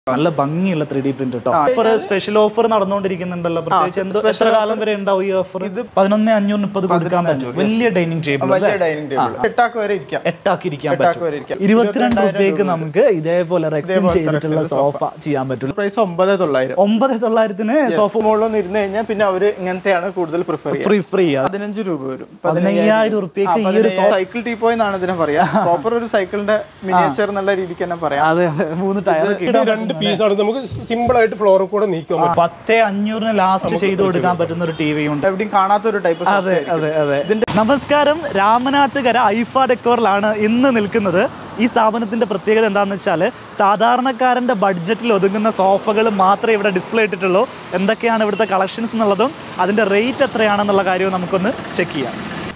നല്ല ഭംഗിയുള്ള three D print കേട്ടോ ഓഫർ സ്പെഷ്യൽ ഓഫർ നടന്നുകൊണ്ടിരിക്കുന്നുണ്ടല്ലോ പ്രത്യേകിച്ച് എന്ത് എത്ര കാലം വരെ ഉണ്ടാവും ഈ ഓഫർ പതിനൊന്ന് അഞ്ഞൂറ് മുപ്പത് കൊടുക്കാൻ പറ്റും വലിയ ഡൈനിങ് ടേബിൾ വലിയ ഡൈനിങ് ടേബിൾ എട്ടാക്ക് വരെ ഇരിക്കാം എട്ടാക്കി ഇരിക്കാൻ എട്ടാക്ക് വരെ പറ്റും ഇരിക്കാം ഇരുപത്തിരണ്ട് രൂപയ്ക്ക് നമുക്ക് ഇതേപോലെ റെക്സിൻ ചെയ്തിട്ടുള്ള സോഫ ചെയ്യാൻ പറ്റും പ്രൈസ് ഒമ്പത് തൊള്ളായിരം ഒമ്പത് തൊള്ളായിരത്തിന് സോഫ മുകളിലൊന്നും ഇരുന്ന് കഴിഞ്ഞാൽ പിന്നെ അവര് ഇങ്ങനത്തെയാണ് കൂടുതൽ പ്രിഫർ ചെയ്യുക ഫ്രീ ഫ്രീ പതിനഞ്ച് രൂപ വരും പതിനയ്യായിരം ഉറുപ്പ്യക്ക് ഈ ഒരു സൈക്കിൾ ടീപ്പോയി എന്നാണ് ഇതിനെ പറയാ പ്രോപ്പർ ഒരു സൈക്കിളിന്റെ മിനിയേച്ചർ എന്നുള്ള രീതിക്ക് തന്നെ പറയാം അതെ അതെ മൂന്ന് ടയർ ഇത് രണ്ട് പീസാണ് നമുക്ക് സിമ്പിൾ ആയിട്ട് ഫ്ലോറിൽ കൂടെ നീക്കാൻ പറ്റും പത്തേ അഞ്ഞൂറിന് ലാസ്റ്റ് ചെയ്ത് കൊടുക്കാൻ പറ്റുന്ന ഒരു ടി വി ഉണ്ട് എവിടെയും കാണാത്ത ഒരു ടൈപ്പ് അതെ അതെ അതെ നമസ്കാരം രാമനാട്ടുകര ഐഫ ഡെക്കോറിലാണ് ഇന്ന് നിൽക്കുന്നത് ഈ സ്ഥാപനത്തിന്റെ പ്രത്യേകത എന്താണെന്ന് വെച്ചാൽ സാധാരണക്കാരന്റെ ബഡ്ജറ്റിൽ ഒതുങ്ങുന്ന സോഫകൾ മാത്രമേ ഇവിടെ ഡിസ്പ്ലേ ഇട്ടിട്ടുള്ളൂ എന്തൊക്കെയാണ് ഇവിടുത്തെ കളക്ഷൻസ് എന്നുള്ളതും അതിന്റെ റേറ്റ് എത്രയാണെന്നുള്ള കാര്യവും നമുക്കൊന്ന് ചെക്ക് ചെയ്യാം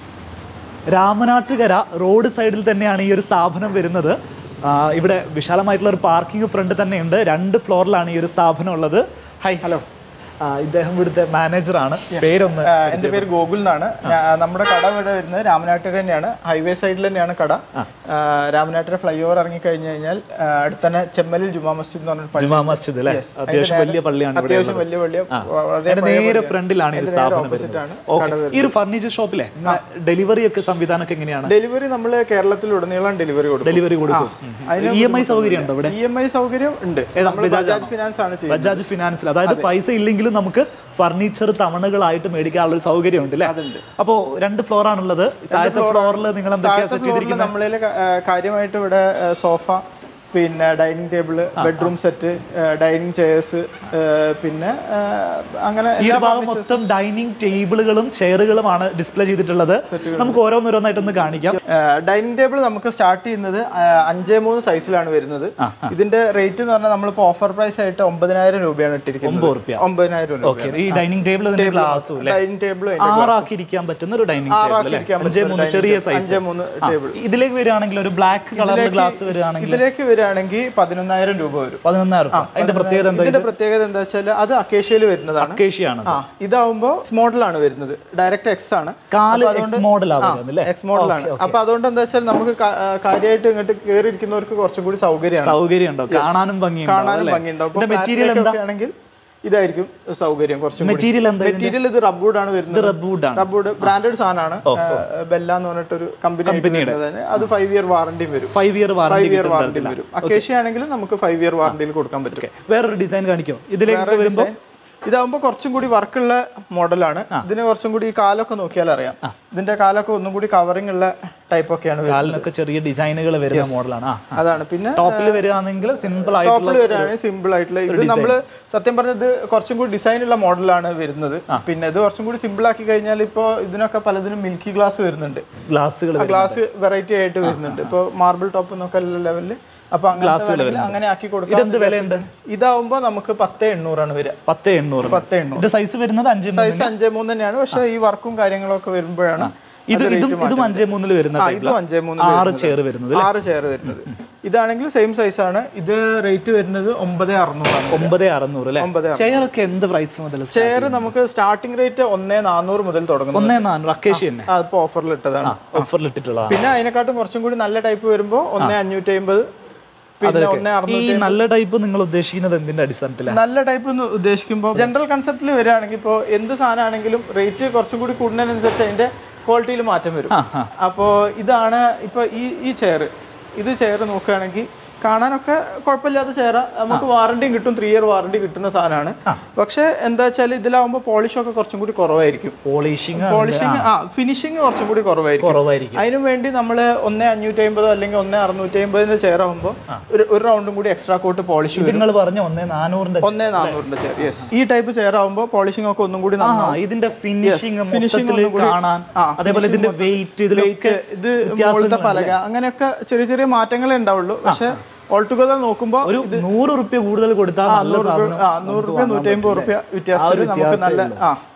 രാമനാട്ടുകര റോഡ് സൈഡിൽ തന്നെയാണ് ഈ ഒരു സ്ഥാപനം വരുന്നത് ആ, ഇവിടെ വിശാലമായിട്ടുള്ള ഒരു പാർക്കിംഗ് ഫ്രണ്ട് തന്നെയുണ്ട് രണ്ട് ഫ്ലോറിലാണ് ഈ ഒരു സ്ഥാപനം ഉള്ളത് ഹൈ ഹലോ ഇദ്ദേഹം ഇവിടുത്തെ മാനേജറാണ് പേരൊന്ന് എന്റെ പേര് ഗോകുൽ എന്നാണ് ഞാ- നമ്മുടെ കട ഇവിടെ വരുന്നത് രാമനാട്ടുകര തന്നെയാണ് ഹൈവേ സൈഡിൽ തന്നെയാണ് കട ആ, രാമനാട്ടുകര ഫ്ലൈ ഓവർ ഇറങ്ങി കഴിഞ്ഞു കഴിഞ്ഞാൽ ആ, അടുത്ത് തന്നെ ചെമ്മലിൽ ജുമാ മസ്ജിദ് എന്ന് പറഞ്ഞ പള്ളി ജുമാ മസ്ജിദ് അല്ലേ അത്യാവശ്യം വലിയ പള്ളിയാണ് ഇവിടെ അത്യാവശ്യം വലിയ വലിയ വളരെ അതിന്റെ നേരെ ഫ്രണ്ടിലാണ് ഈ ഒരു സ്ഥാപനം opposite ആണ് വരുന്നത് Okay. ഈ ഒരു ഫർണിച്ചർ ഷോപ്പിലെ ഡെലിവറി ഒക്കെ സംവിധാനമൊക്കെ എങ്ങനെയാണ് ഡെലിവറി നമ്മൾ കേരളത്തിൽ ഉടനീളം ഡെലിവറി കൊടുക്കും ഡെലിവറി കൊടുക്കും ഇ എം ഐ സൗകര്യം ഉണ്ടോ ഇവിടെ ഇ എം ഐ സൗകര്യം ഉണ്ട് ഏതാ? നമ്മൾ ബജാജ് ഫിനാൻസ് ആണ് ചെയ്യുന്നത് ബജാജ് ഫിനാൻസിൽ അതായത് പൈസ ഇല്ലെങ്കിലും നമുക്ക് ഫർണിച്ചർ തവണകളായിട്ട് മേടിക്കാനുള്ള ഒരു സൗകര്യം ഉണ്ട് അല്ലേ അപ്പോൾ രണ്ട് ഫ്ലോർ ആണുള്ളത് താഴത്തെ ഫ്ലോറിൽ നിങ്ങൾ എന്തൊക്കെയാ സെറ്റ് ചെയ്തിരിക്കുന്നത് നമ്മളിൽ കാര്യമായിട്ട് ഇവിടെ ആ, സോഫ പിന്നെ dining table bedroom set dining chairs പിന്നെ ആ, അങ്ങനെ ഈ ഒരു ഭാഗം മൊത്തം ഡൈനിങ് ടേബിളുകളും ചെയറുകളുമാണ് ഡിസ്പ്ലേ ചെയ്തിട്ടുള്ളത് നമുക്ക് ഓരോന്നോരോന്നായിട്ടൊന്ന് കാണിക്കാം ഡൈനിങ് ടേബിൾ നമുക്ക് സ്റ്റാർട്ട് ചെയ്യുന്നത് ആ, അഞ്ചേ മൂന്ന് സൈസിലാണ് വരുന്നത് ഇതിന്റെ റേറ്റ് എന്ന് പറഞ്ഞാൽ നമ്മളിപ്പോൾ ഓഫർ പ്രൈസ് ആയിട്ട് ഒമ്പതിനായിരം രൂപയാണ് ഇട്ടിരിക്കുന്നത് ഒമ്പത് റുപ്യ ഒമ്പതിനായിരം രൂപ ഓക്കെ ഈ ഡൈനിങ് ടേബിൾ ഗ്ലാസും അല്ലേ ഡൈനിങ് ടേബിൾ ആറാക്കി ഇരിക്കാൻ പറ്റുന്ന ഒരു ഡൈനിങ് ടേബിൾ അല്ലേ ഇരിക്കാൻ അഞ്ചേ മൂന്ന് ചെറിയ സൈസ് അഞ്ചേ മൂന്ന് ടേബിൾ ഇതിലേക്ക് വരികയാണെങ്കിൽ ഒരു ബ്ലാക്ക് കളർ ഗ്ലാസ് വരികയാണെങ്കിൽ ഇതിലേക്ക് വരികയാണെങ്കിൽ പതിനൊന്നായിരം രൂപ വരും പതിനൊന്നായിരം രൂപ അതിന്റെ പ്രത്യേകത എന്താ ഇതിന്റെ പ്രത്യേകത എന്താ വെച്ചാൽ അത് അക്കേഷ്യയിൽ വരുന്നതാണ് അക്കേഷ്യാണ് ആ ഇതാവുമ്പോ എക്സ് മോഡലാണ് വരുന്നത് ഡയറക്റ്റ് എക്സ് ആണ് കാല് എക്സ് മോഡൽ ആവുന്നത് അല്ലേ എക്സ് മോഡലാണ് അപ്പൊ അതുകൊണ്ട് എന്താ വെച്ചാൽ നമുക്ക് കാ- ആ, കാര്യമായിട്ട് ഇങ്ങോട്ട് കയറി ഇരിക്കുന്നവർക്ക് കുറച്ചും കൂടി സൗകര്യമാണ് സൗകര്യം ഉണ്ടോ കാണാനും ഭംഗിയുണ്ടോ കാണാനും ഭംഗിയുണ്ടാവും ഇപ്പൊ മെറ്റീരിയൽ flat എന്താ ഒക്കെ ആണെങ്കിൽ ഇതായിരിക്കും സൗകര്യം കുറച്ചും മെറ്റീരിയൽ എന്താ മെറ്റീരിയൽ ഇത് റബ്ബൂഡ് ആണ് വരുന്നത് റബ്ബൂഡ് ആണ് റബ്ബൂഡ് ബ്രാൻഡഡ് സാധനമാണ് ബെല്ല എന്ന് പറഞ്ഞിട്ടൊരു കമ്പനി അത് ഫൈവ് ഇയർ വാറണ്ടിയും വരും five year warranty five year വാറണ്ടിയും വരും അക്കേഷ്യ ആണെങ്കിലും നമുക്ക് ഫൈവ് ഇയർ വാറണ്ടിയിൽ കൊടുക്കാൻ പറ്റും വേറൊരു ഡിസൈൻ കാണിക്കും ഇതിലേക്ക് വരുമ്പോ ഇതാവുമ്പോൾ കുറച്ചും കൂടി വർക്കുള്ള മോഡലാണ് ഇതിന് കുറച്ചും കൂടി ഈ കാലൊക്കെ നോക്കിയാൽ അറിയാം ഇതിന്റെ കാലൊക്കെ ഒന്നും കൂടി കവറിംഗ് ഉള്ള ടൈപ്പ് ഒക്കെയാണ് വരുന്നത് കാലിനൊക്കെ ചെറിയ ഡിസൈനുകൾ വരുന്ന മോഡലാണ് ആ അതാണ് പിന്നെ ടോപ്പിൽ വരികയാണെങ്കിൽ സിമ്പിൾ ആയിട്ടുള്ള ടോപ്പിൽ വരികയാണെങ്കിൽ സിമ്പിൾ ആയിട്ടുള്ള ഇത് നമ്മൾ സത്യം പറഞ്ഞത് കുറച്ചും കൂടി ഡിസൈൻ ഉള്ള മോഡലാണ് വരുന്നത് പിന്നെ ഇത് കുറച്ചും കൂടി സിമ്പിൾ ആക്കി കഴിഞ്ഞാൽ ഇപ്പോൾ ഇതിനൊക്കെ പലതിനും മിൽക്കി ഗ്ലാസ് വരുന്നുണ്ട് ഗ്ലാസുകൾ ഗ്ലാസ് വെറൈറ്റി ആയിട്ട് വരുന്നുണ്ട് ഇപ്പോൾ മാർബിൾ ടോപ്പ് എന്നൊക്കെ ലെവലിൽ അപ്പൊ അങ്ങനെ അങ്ങനെ ആക്കി കൊടുക്കാം ഇതെന്ത് വിലയുണ്ട് ഇതാവുമ്പോൾ നമുക്ക് പത്ത് എണ്ണൂറാണ് വരിക പത്ത് എണ്ണൂറ് പത്ത് എണ്ണൂറ് ഇത് സൈസ് വരുന്നത് അഞ്ച് സൈസ് അഞ്ചേ മൂന്ന് തന്നെയാണ് പക്ഷെ ഈ വർക്കും കാര്യങ്ങളൊക്കെ വരുമ്പോഴാണ് ഇത് ഇതും ഇതും അഞ്ചേ മൂന്നിൽ വരുന്ന ആ type ഇതും അഞ്ചേ മൂന്ന് ആറ് ചെയർ വരുന്നത് ആറ് ചെയർ വരുന്നത് ഇതാണെങ്കിൽ സെയിം സൈസ് ആണ് ഇത് റേറ്റ് വരുന്നത് ഒമ്പത് അറുന്നൂറാണ് ഒമ്പത് അറുന്നൂറ് അല്ലേ ഒമ്പത് ചെയർ ഒക്കെ എന്ത് പ്രൈസ് മുതൽ ചെയർ നമുക്ക് സ്റ്റാർട്ടിംഗ് റേറ്റ് ഒന്നേ നാനൂറ് മുതൽ തുടങ്ങുന്നു ഒന്നേ നാനൂറ് അക്കേഷ്യ തന്നെ അതിപ്പോ ഓഫറിൽ ഇട്ടതാണ് ഓഫറിൽ ഇട്ടിട്ടുള്ളതാണ് പിന്നെ അതിനെക്കാട്ടും കുറച്ചും കൂടി നല്ല ടൈപ്പ് വരുമ്പോൾ ഒന്നേ അഞ്ഞൂറ്റി അമ്പത് പിന്നെ ഒന്നേ ഈ അറുന്നൂറ്റി നല്ല ടൈപ്പ് നിങ്ങൾ ഉദ്ദേശിക്കുന്നത് എന്തിന്റെ അടിസ്ഥാനത്തിലാണ് നല്ല ടൈപ്പ് എന്ന് ഉദ്ദേശിക്കുമ്പോൾ ജനറൽ കൺസെപ്റ്റിൽ വരികയാണെങ്കിൽ ഇപ്പോൾ എന്ത് സാധനമാണെങ്കിലും റേറ്റ് കുറച്ചും കൂടി കൂടുന്നതിനനുസരിച്ച് അതിന്റെ ക്വാളിറ്റിയിൽ മാറ്റം വരും അപ്പോൾ ഇതാണ് ഇപ്പോൾ ഈ ഈ ചെയർ ഇത് ചെയർ നോക്കുകയാണെങ്കിൽ കാണാനൊക്കെ കുഴപ്പമില്ലാത്ത ചെയർ നമുക്ക് വാറണ്ടിയും കിട്ടും ത്രീ ഇയർ വാറണ്ടി കിട്ടുന്ന സാധനമാണ് പക്ഷേ എന്താ വെച്ചാൽ ഇതിലാവുമ്പോൾ പോളിഷൊക്കെ കുറച്ചും കൂടി കുറവായിരിക്കും പോളിഷിങ് പോളിഷിങ് ആ ഫിനിഷിങ് കുറച്ചും കൂടി കുറവായിരിക്കും കുറവായിരിക്കും അതിനു വേണ്ടി നമ്മൾ ഒന്നേ അഞ്ഞൂറ്റി അമ്പതോ അല്ലെങ്കിൽ ഒന്നേ അറുന്നൂറ്റി അമ്പതിന്റെ ചെയർ ആകുമ്പോൾ ഒരു ഒരു റൗണ്ടും കൂടി എക്സ്ട്രാ കോട്ട് പോളിഷ് വരും നിങ്ങൾ പറഞ്ഞ ഒന്നേ നാനൂറിന്റെ ഒന്നേ നാനൂറിന്റെ ചെയർ യെസ് ഈ ടൈപ്പ് ചെയർ ആകുമ്പോൾ പോളിഷിംഗ് ഒക്കെ ഒന്നും കൂടി ആ നന്നാവും ഇതിന്റെ ഫിനിഷിങ് finishing മൊത്തത്തിൽ ഒന്നും കൂടി- കാണാൻ ആ, അതേപോലെ ഇതിന്റെ വെയിറ്റ് ഇതിലൊക്കെ ഇത് മുകളിലത്തെ പലക അങ്ങനെയൊക്കെ ചെറിയ ചെറിയ മാറ്റങ്ങളേ ഉണ്ടാവുള്ളൂ പക്ഷെ ഓൾ ടുഗദർ നോക്കുമ്പോൾ ഒരു നൂറ് റുപ്യ കൂടുതൽ കൊടുത്താൽ നല്ല സാധനം ആ നൂറ് റുപ്യ നൂറ്റി അമ്പത് റുപ്യ വ്യത്യാസത്തിൽ നമുക്ക് നല്ല ആ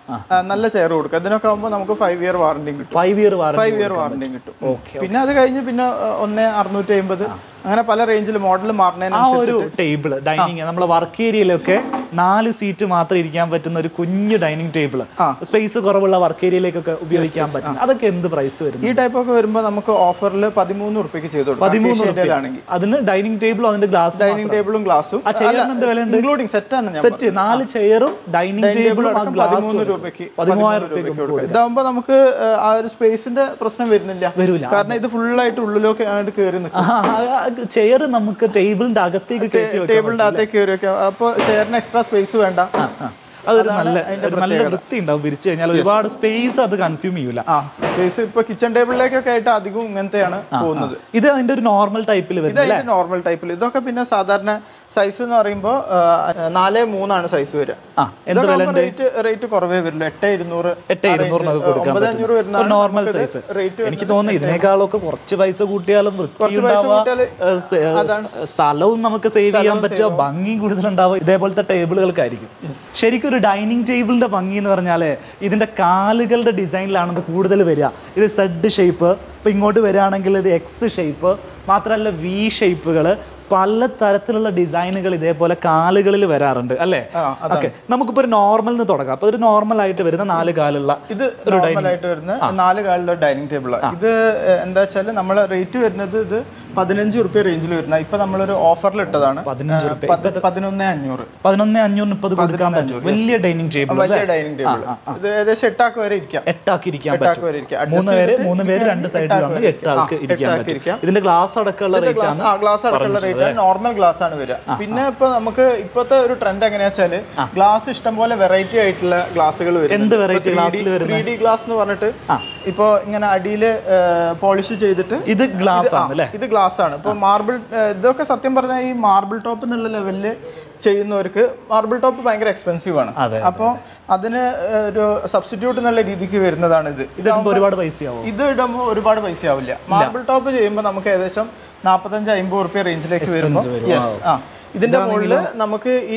ആ, നല്ല ചെയർ കൊടുക്കുക ഇതിനൊക്കെ ആകുമ്പോൾ നമുക്ക് ഫൈവ് ഇയർ വാറണ്ടിയും കിട്ടും five year warranty five year വാറണ്ടിയും കിട്ടും പിന്നെ അത് കഴിഞ്ഞ് പിന്നെ ആ, ഒന്ന് അറുന്നൂറ്റി അമ്പത് അങ്ങനെ പല റേഞ്ചിൽ മോഡൽ ആ മാറുന്നതിനനുസരിച്ച് ഒരു ടേബിൾ ഡൈനിങ് നമ്മളെ വർക്ക് ഏരിയയിലൊക്കെ നാല് സീറ്റ് മാത്രം ഇരിക്കാൻ പറ്റുന്ന ഒരു കുഞ്ഞു ഡൈനിങ് ടേബിൾ സ്പേസ് കുറവുള്ള വർക്ക് ഏരിയയിലേക്കൊക്കെ ഉപയോഗിക്കാൻ പറ്റും അതൊക്കെ എന്ത് പ്രൈസ് വരും ഈ ടൈപ്പ് ഒക്കെ വരുമ്പോൾ നമുക്ക് ഓഫറിൽ പതിമൂന്ന് ഉറുപ്പ്യക്ക് ചെയ്ത് കൊടുക്കാം പതിമൂന്ന് Acacia ആണെങ്കിൽ അതിന് ഡൈനിങ് ടേബിളും അതിന്റെ ഗ്ലാസ് ഡൈനിങ് ടേബിളും ഗ്ലാസും ആ ചെയറിന് എന്ത് വിലയുണ്ട് ഇൻക്ലൂഡിംഗ് സെറ്റാണ് ഞാൻ സെറ്റ് നാല് ചെയറും ഡൈനിങ് ടേബിളും ആ പതിമൂന്ന് ഗ്ലാസ് രൂപയ്ക്ക് പതിമൂവായിരം രൂപയ്ക്ക് രൂപയ്ക്ക് കൊടുക്കാം ഇതാകുമ്പോൾ നമുക്ക് ആ, ആ ഒരു സ്പേസിന്റെ പ്രശ്നം വരുന്നില്ല വരൂല കാരണം ഇത് ഫുള്ളായിട്ട് ഉള്ളിലൊക്കെ അങ്ങോട്ട് കയറി നിൽക്കും ചെയർ നമുക്ക് ടേബിളിന്റെ അകത്തേക്ക് കയറ്റി വെക്കാം ടേബിളിന്റെ അകത്തേക്ക് കയറി വെക്കാം അപ്പോൾ ചെയറിന് എക്സ്ട്രാ സ്പേസ് വേണ്ട അതൊരു നല്ല ഒരു നല്ല വൃത്തി ഉണ്ടാവും വിരിച്ചു കഴിഞ്ഞാൽ ഒരുപാട് സ്പേസ് അത് കൺസ്യൂം ചെയ്യൂല ആ സ്പേസ് ഇപ്പൊ കിച്ചൺ ടേബിളിലേക്കൊക്കെ ആയിട്ട് അധികവും ഇങ്ങനത്തെയാണ് പോകുന്നത് ഇത് അതിന്റെ ഒരു നോർമൽ ടൈപ്പിൽ ഇത് വരുന്നത് അതിന്റെ നോർമൽ ടൈപ്പിൽ ഇതൊക്കെ പിന്നെ സാധാരണ സൈസ് എന്ന് പറയുമ്പോൾ നാല് മൂന്നാണ് സൈസ് വരിക ആ എന്ത് വില ഉണ്ട് റേറ്റ് റേറ്റ് കുറവേ വരില്ല എട്ട് ഇരുന്നൂറ് എട്ട് ഇരുന്നൂറിനൊക്കെ കൊടുക്കാൻ ഒമ്പത് അഞ്ഞൂറ് പറ്റും വരുന്ന നോർമൽ സൈസ് റേറ്റ് എനിക്ക് തോന്നുന്നു ഇതിനേക്കാളൊക്കെ കുറച്ച് പൈസ കൂട്ടിയാലും വൃത്തി പൈസ ഉണ്ടാവുക കൂട്ടിയാല് ഏഹ് സ- ഏഹ് സ്ഥലവും നമുക്ക് സേവ് ചെയ്യാൻ പറ്റുക ഭംഗിയും കൂടുതലുണ്ടാവുക ഇതേപോലത്തെ ടേബിളുകൾക്കായിരിക്കും ശരിക്കും ഒരു ഡൈനിങ് ടേബിളിന്റെ ഭംഗി എന്ന് പറഞ്ഞാല് ഇതിന്റെ കാലുകളുടെ ഡിസൈനിലാണ് ഇത് കൂടുതൽ വരിക ഇത് സെഡ് ഷേപ്പ് ഇപ്പൊ ഇങ്ങോട്ട് വരികയാണെങ്കിൽ ഇത് എക്സ് ഷേപ്പ് മാത്രമല്ല വി ഷേപ്പുകൾ പല തരത്തിലുള്ള ഡിസൈനുകൾ ഇതേപോലെ കാലുകളിൽ വരാറുണ്ട് അല്ലേ ആ, ഓക്കെ നമുക്കിപ്പോ ഒരു നോർമൽ നിന്ന് തുടങ്ങാം അപ്പൊ ഒരു നോർമൽ ആയിട്ട് വരുന്ന നാല് കാലുള്ള ഇത് നോർമൽ ആയിട്ട് വരുന്ന നാല് കാലിലെ ഡൈനിങ് ടേബിളാണ് ഇത് ഏഹ്, എന്താ വെച്ചാൽ നമ്മളെ റേറ്റ് വരുന്നത് ഇത് പതിനഞ്ച് റുപ്യ റേഞ്ചിൽ വരുന്ന ഇപ്പൊ നമ്മളൊരു ഓഫറിൽ ഇട്ടതാണ് പതിനഞ്ച് ഏഹ്, പത്ത് പതിനൊന്ന് അഞ്ഞൂറ് പതിനൊന്ന് അഞ്ഞൂറിന് ഇപ്പൊ ഇത് കൊടുക്കാൻ പറ്റും വലിയ ഡൈനിങ് ടേബിൾ വലിയ ഡൈനിങ് ടേബിൾ ഇത് ഏകദേശം എട്ടാക്ക് വരെ ഇരിക്കാം എട്ടാക്കി ഇരിക്കാൻ എട്ടാക്ക് പറ്റും വരെ ഇരിക്കാം മൂന്ന് പേര് മൂന്ന് പേര് രണ്ട് സൈഡിലാണ് എട്ട് ആൾക്ക് ഇരിക്കാൻ എട്ടാൾക്ക് പറ്റും ഇരിക്കാം. ഇതിന്റെ ഗ്ലാസ് അടക്കമുള്ള റേറ്റ് ഗ്ലാസ് ആണ് ആ ഗ്ലാസ് അടക്കമുള്ള റേറ്റ് നോർമൽ ഗ്ലാസ് ആണ് വരിക പിന്നെ ഇപ്പൊ നമുക്ക് ഇപ്പോഴത്തെ ഒരു ട്രെൻഡ് എങ്ങനെയാ വെച്ചാല് ഗ്ലാസ് ഇഷ്ടംപോലെ വെറൈറ്റി ആയിട്ടുള്ള ഗ്ലാസുകൾ എന്ത് variety glass ല് വരുന്നത്? ത്രീ ഡി ഗ്ലാസ് എന്ന് പറഞ്ഞിട്ട് ഇപ്പൊ ഇങ്ങനെ അടിയിൽ പോളിഷ് ചെയ്തിട്ട് ഇത് ഗ്ലാസ് ആണ് അല്ലേ ഇത് ഗ്ലാസ് ആണ് ഇപ്പൊ മാർബിൾ ഇതൊക്കെ സത്യം പറഞ്ഞാൽ ഈ മാർബിൾ ടോപ്പ് എന്നുള്ള ലെവലില് ചെയ്യുന്നവർക്ക് മാർബിൾ ടോപ്പ് ഭയങ്കര എക്സ്പെൻസീവ് ആണ് അതെ, അപ്പോൾ അതിന് ഏഹ്, ഒരു സബ്സ്റ്റിറ്റ്യൂട്ട് എന്നുള്ള രീതിക്ക് വരുന്നതാണ് ഇത് ഇതിപ്പോ ഒരുപാട് പൈസയാവും ഇത് ഇടുമ്പോൾ ഒരുപാട് പൈസ ആവില്ല മാർബിൾ ടോപ്പ് ചെയ്യുമ്പോൾ നമുക്ക് ഏകദേശം നാൽപ്പത്തഞ്ച് അമ്പത് റുപ്യ റേഞ്ചിലേക്ക് വരുമ്പോൾ യെസ് ആ ഇതിന്റെ മുകളിൽ നമുക്ക് ഈ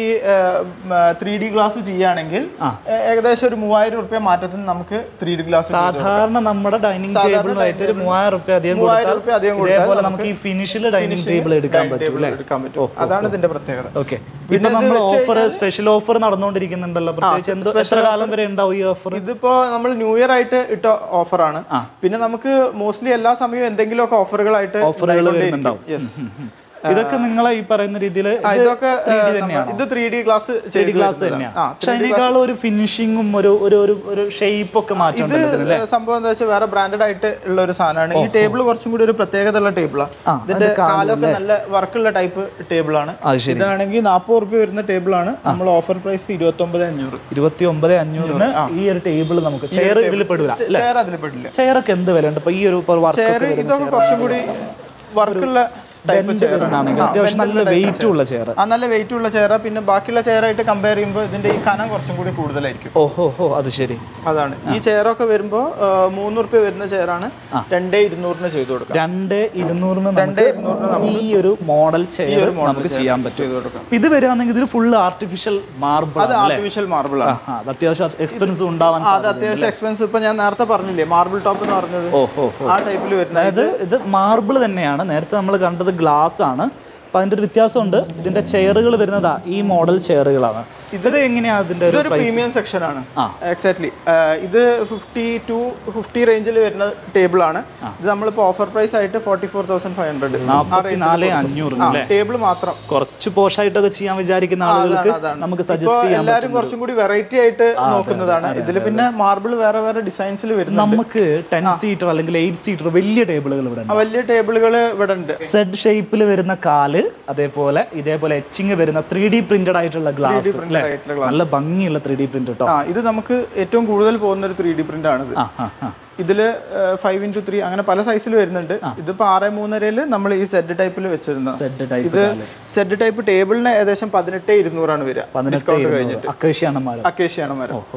ത്രീ ഡി ഗ്ലാസ് ചെയ്യുകയാണെങ്കിൽ ഏ- ഏകദേശം ഒരു മൂവായിരം റുപ്യ മാറ്റത്തിന് നമുക്ക് ത്രീ ഡി ഗ്ലാസ് സാധാരണ നമ്മുടെ ഡൈനിങ് ടേബിളുമായിട്ട് ഒരു മൂവായിരം റുപ്യ അധികം മൂവായിരം റുപ്യ അധികം കൊടുത്താൽ ഇതേപോലെ നമുക്ക് ഈ ഫിനിഷിൽ ഡൈനിങ് ടേബിൾ എടുക്കാൻ പറ്റും അല്ലേ എടുക്കാൻ പറ്റും അതാണ് ഇതിന്റെ പ്രത്യേകത ഓക്കെ പിന്നെ നമ്മൾ ഓഫർ സ്പെഷ്യൽ ഓഫർ നടന്നുകൊണ്ടിരിക്കുന്നുണ്ടല്ലോ പ്രത്യേകിച്ച് എന്ത് എത്ര കാലം വരെ ഉണ്ടാവും ഈ ഓഫർ ഇതിപ്പോ നമ്മൾ ന്യൂ ഇയർ ആയിട്ട് ഇട്ട ഓഫറാണ് പിന്നെ നമുക്ക് മോസ്റ്റ്ലി എല്ലാ സമയവും എന്തെങ്കിലുമൊക്കെ ഓഫറുകളായിട്ട് ഓഫറുകൾ വരുന്നുണ്ടാവും യെസ് ഇതൊക്കെ നിങ്ങളെ ഈ പറയുന്ന രീതിയിൽ ഇതൊക്കെ ത്രീ ഡി ഏഹ്, തന്നെയാണ് ഇത് three D glass three D glass തന്നെയാണ് പക്ഷെ അതിനേക്കാളും ഒരു ഫിനിഷിങ്ങും ഒരു ഒരു ഒരു ഒരു ഷേപ്പ് ഒക്കെ മാറ്റം ഇത് സംഭവം എന്താ വെച്ചാൽ വേറെ ബ്രാൻഡഡ് ആയിട്ട് ഉള്ള ഒരു സാധനമാണ് ഈ ടേബിൾ കുറച്ചും കൂടി ഒരു പ്രത്യേകത ഉള്ള ടേബിളാണ് ഇതിന്റെ കാലൊക്കെ നല്ല വർക്കുള്ള ടൈപ്പ് ടേബിൾ ആണ് അത് ശരി ഇതാണെങ്കിൽ നാൽപ്പത് റുപ്യ വരുന്ന ടേബിൾ ആണ് നമ്മൾ ഓഫർ പ്രൈസ് ഇരുപത്തി ഒമ്പത് അഞ്ഞൂറ് ഇരുപത്തി ഒമ്പത് അഞ്ഞൂറിന് ഈ ഒരു ടേബിൾ നമുക്ക് ചെയർ ഇതിൽ പെടില്ല ചെയർ അതിൽ പെടില്ല ചെയറൊക്കെ എന്ത് വില ഉണ്ട് ഇപ്പൊ ഈ ഒരു വർക്ക് ചെയർ ഇതൊക്കെ കുറച്ചും കൂടി വർക്കുള്ള ടൈപ്പ് ചെയർ ആണെങ്കിൽ അത്യാവശ്യം നല്ല വെയിറ്റ് ഉള്ള ചെയർ ആ നല്ല വെയിറ്റ് ഉള്ള ചെയർ പിന്നെ ബാക്കിയുള്ള ചെയർ ആയിട്ട് കമ്പയർ ചെയ്യുമ്പോൾ ഇതിന്റെ ഈ കനം കുറച്ചും കൂടി കൂടുതലായിരിക്കും ഓഹോ ഹോ അത് ശരി അതാണ് ഈ ചെയറൊക്കെ വരുമ്പോൾ മൂന്ന് റുപ്യ വരുന്ന ചെയറാണ് രണ്ടേ ഇരുന്നൂറിന് ചെയ്തു കൊടുക്കാം രണ്ട് ഇരുന്നൂറിന് നമുക്ക് ഈ ഒരു മോഡൽ ചെയർ നമുക്ക് ചെയ്യാൻ പറ്റും ചെയ്തു കൊടുക്കാം ഇത് വരികയാണെങ്കിൽ ഇത് ഫുൾ ആർട്ടിഫിഷ്യൽ മാർബിൾ അത് ആർട്ടിഫിഷ്യൽ മാർബിൾ ആണ് അത് അത്യാവശ്യം എക്സ്പെൻസ് ഉണ്ടാവാൻ അത് അത്യാവശ്യം എക്സ്പെൻസ് ഇപ്പൊ ഞാൻ നേരത്തെ പറഞ്ഞില്ലേ മാർബിൾ ടോപ്പ് എന്ന് പറഞ്ഞത് ഓഹോ ആ ടൈപ്പിൽ വരുന്നത് അതായത് ഇത് മാർബിൾ തന്നെയാണ് നേരത്തെ നമ്മൾ കണ്ടത് ഗ്ലാസ് ആണ് അപ്പൊ അതിന്റെ ഒരു വ്യത്യാസമുണ്ട് ഇതിന്റെ ചെയറുകൾ വരുന്നതാ ഈ മോഡൽ ചെയറുകളാണ് ഇത് എങ്ങനെയാ അതിന്റെ ഒരു ഇതൊരു പ്രീമിയം സെക്ഷൻ ആണ് എക്സാക്ട്ലി ഇത് ഫിഫ്റ്റി ടു ഫിഫ്റ്റി റേഞ്ചിൽ വരുന്ന ടേബിൾ ആണ് ഇത് നമ്മളിപ്പോ ഓഫർ പ്രൈസ് ആയിട്ട് forty four thousand five hundred നാൽപ്പത്തിനാല് അഞ്ഞൂറിന് അല്ലേ ടേബിൾ മാത്രം കുറച്ച് പോഷായിട്ടൊക്കെ ചെയ്യാൻ വിചാരിക്കുന്ന ആളുകൾക്ക് നമുക്ക് ഇപ്പൊ സജസ്റ്റ് ചെയ്യാൻ എല്ലാരും കുറച്ചും കൂടി വെറൈറ്റി ആയിട്ട് നോക്കുന്നതാണ് ഇതിൽ പിന്നെ മാർബിൾ വേറെ വേറെ ഡിസൈൻസിൽ വരുന്നു നമുക്ക് ടെൻ സീറ്റർ അല്ലെങ്കിൽ എയ്റ്റ് സീറ്റർ വലിയ ടേബിളുകൾ ഇവിടെ ഉണ്ട് ആ വലിയ ടേബിളുകൾ ഇവിടെ ഉണ്ട് സെഡ് ഷേപ്പിൽ വരുന്ന കാല് അതേപോലെ ഇതേപോലെ എച്ചിങ് വരുന്ന ത്രീ ഡി പ്രിന്റഡ് ആയിട്ടുള്ള ഗ്ലാസ് അല്ലേ ആയിട്ടുള്ള നല്ല ഭംഗിയുള്ള ത്രീ ഡി പ്രിന്റ് കേട്ടോ ആ ഇത് നമുക്ക് ഏറ്റവും കൂടുതൽ പോകുന്ന ഒരു ത്രീ ഡി പ്രിന്റ് ആണിത് ആ ആ ആ ഇതില് ഫൈവ് ഇൻറ്റു ത്രീ അങ്ങനെ പല സൈസിൽ വരുന്നുണ്ട് ഇതിപ്പോ ആറ് മൂന്നരയില് നമ്മൾ ഈ സെഡ് ടൈപ്പിൽ വെച്ചിരുന്നത് സെഡ് ടൈപ്പ് ഇത് സെഡ് ടൈപ്പ് ടേബിളിന് ഏകദേശം പതിനെട്ട് ഇരുന്നൂറാണ് വരിക ഡിസ്കൗണ്ട് കഴിഞ്ഞിട്ട് അക്കേഷ്യാണ് മരം അക്കേഷ്യാണ് മരം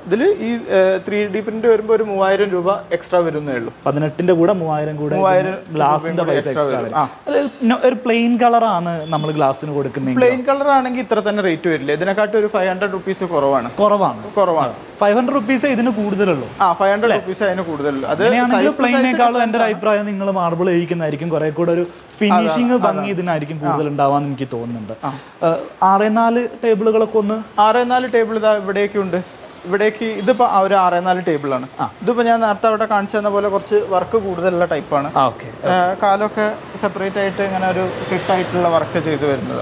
ഇതിൽ ഈ ത്രീ ഡി പ്രിന്റ് വരുമ്പോൾ ഒരു മൂവായിരം രൂപ എക്സ്ട്രാ വരുന്നേ ഉള്ളൂ പതിനെട്ടിന്റെ കൂടെ മൂവായിരം കൂടെ മൂവായിരം ഗ്ലാസിന്റെ പൈസ എക്സ്ട്രാ വരും അത് ന- ഒരു പ്ലെയിൻ കളറാണ് നമ്മൾ ഗ്ലാസിന് കൊടുക്കുന്നത് പ്ലെയിൻ കളർ ആണെങ്കിൽ ഇത്ര തന്നെ റേറ്റ് വരില്ല ഇതിനെക്കാട്ടും ഒരു ഫൈവ് ഹൺഡ്രഡ് റുപ്പീസ് കുറവാണ് കുറവാണ് കുറവാണ് ഫൈവ് ഹൺഡ്രഡ് റുപ്പീസ് ഇതിന് കൂടുതലുള്ളൂ ആ ഫൈവ് ഹൺഡ്രഡ് റുപ്പീസ് അതിന് കൂടുതലുള്ളൂ അത് അങ്ങനെയാണെങ്കിൽ size to പ്ലെയിനേക്കാളും size എൻ്റെ ഒരു അഭിപ്രായം നിങ്ങൾ മാർബിൾ ചെയ്യിക്കുന്നതായിരിക്കും കുറെ കൂടെ ഒരു ഫിനിഷിങ് ഭംഗി ഇതിനായിരിക്കും കൂടുതൽ ഉണ്ടാവാന്ന് എനിക്ക് തോന്നുന്നുണ്ട് ഏഹ്, ആറേ നാല് ടേബിളുകളൊക്കെ ഒന്ന് ആറ് നാല് ടേബിൾ ഇതാ ഇവിടേക്ക് ഉണ്ട് ഇവിടേക്ക് ഇതിപ്പോ ആ ഒരു ആറ് നാല് ടേബിൾ ആണ് ഇതിപ്പോ ഞാൻ നേരത്തെ അവിടെ കാണിച്ചു തന്ന പോലെ കുറച്ച് വർക്ക് കൂടുതലുള്ള ടൈപ്പാണ് ആ ഓക്കെ കാലൊക്കെ സെപ്പറേറ്റ് ആയിട്ട് ഇങ്ങനെ ഒരു ഫിറ്റായിട്ടുള്ള വർക്ക് ചെയ്തു വരുന്നത്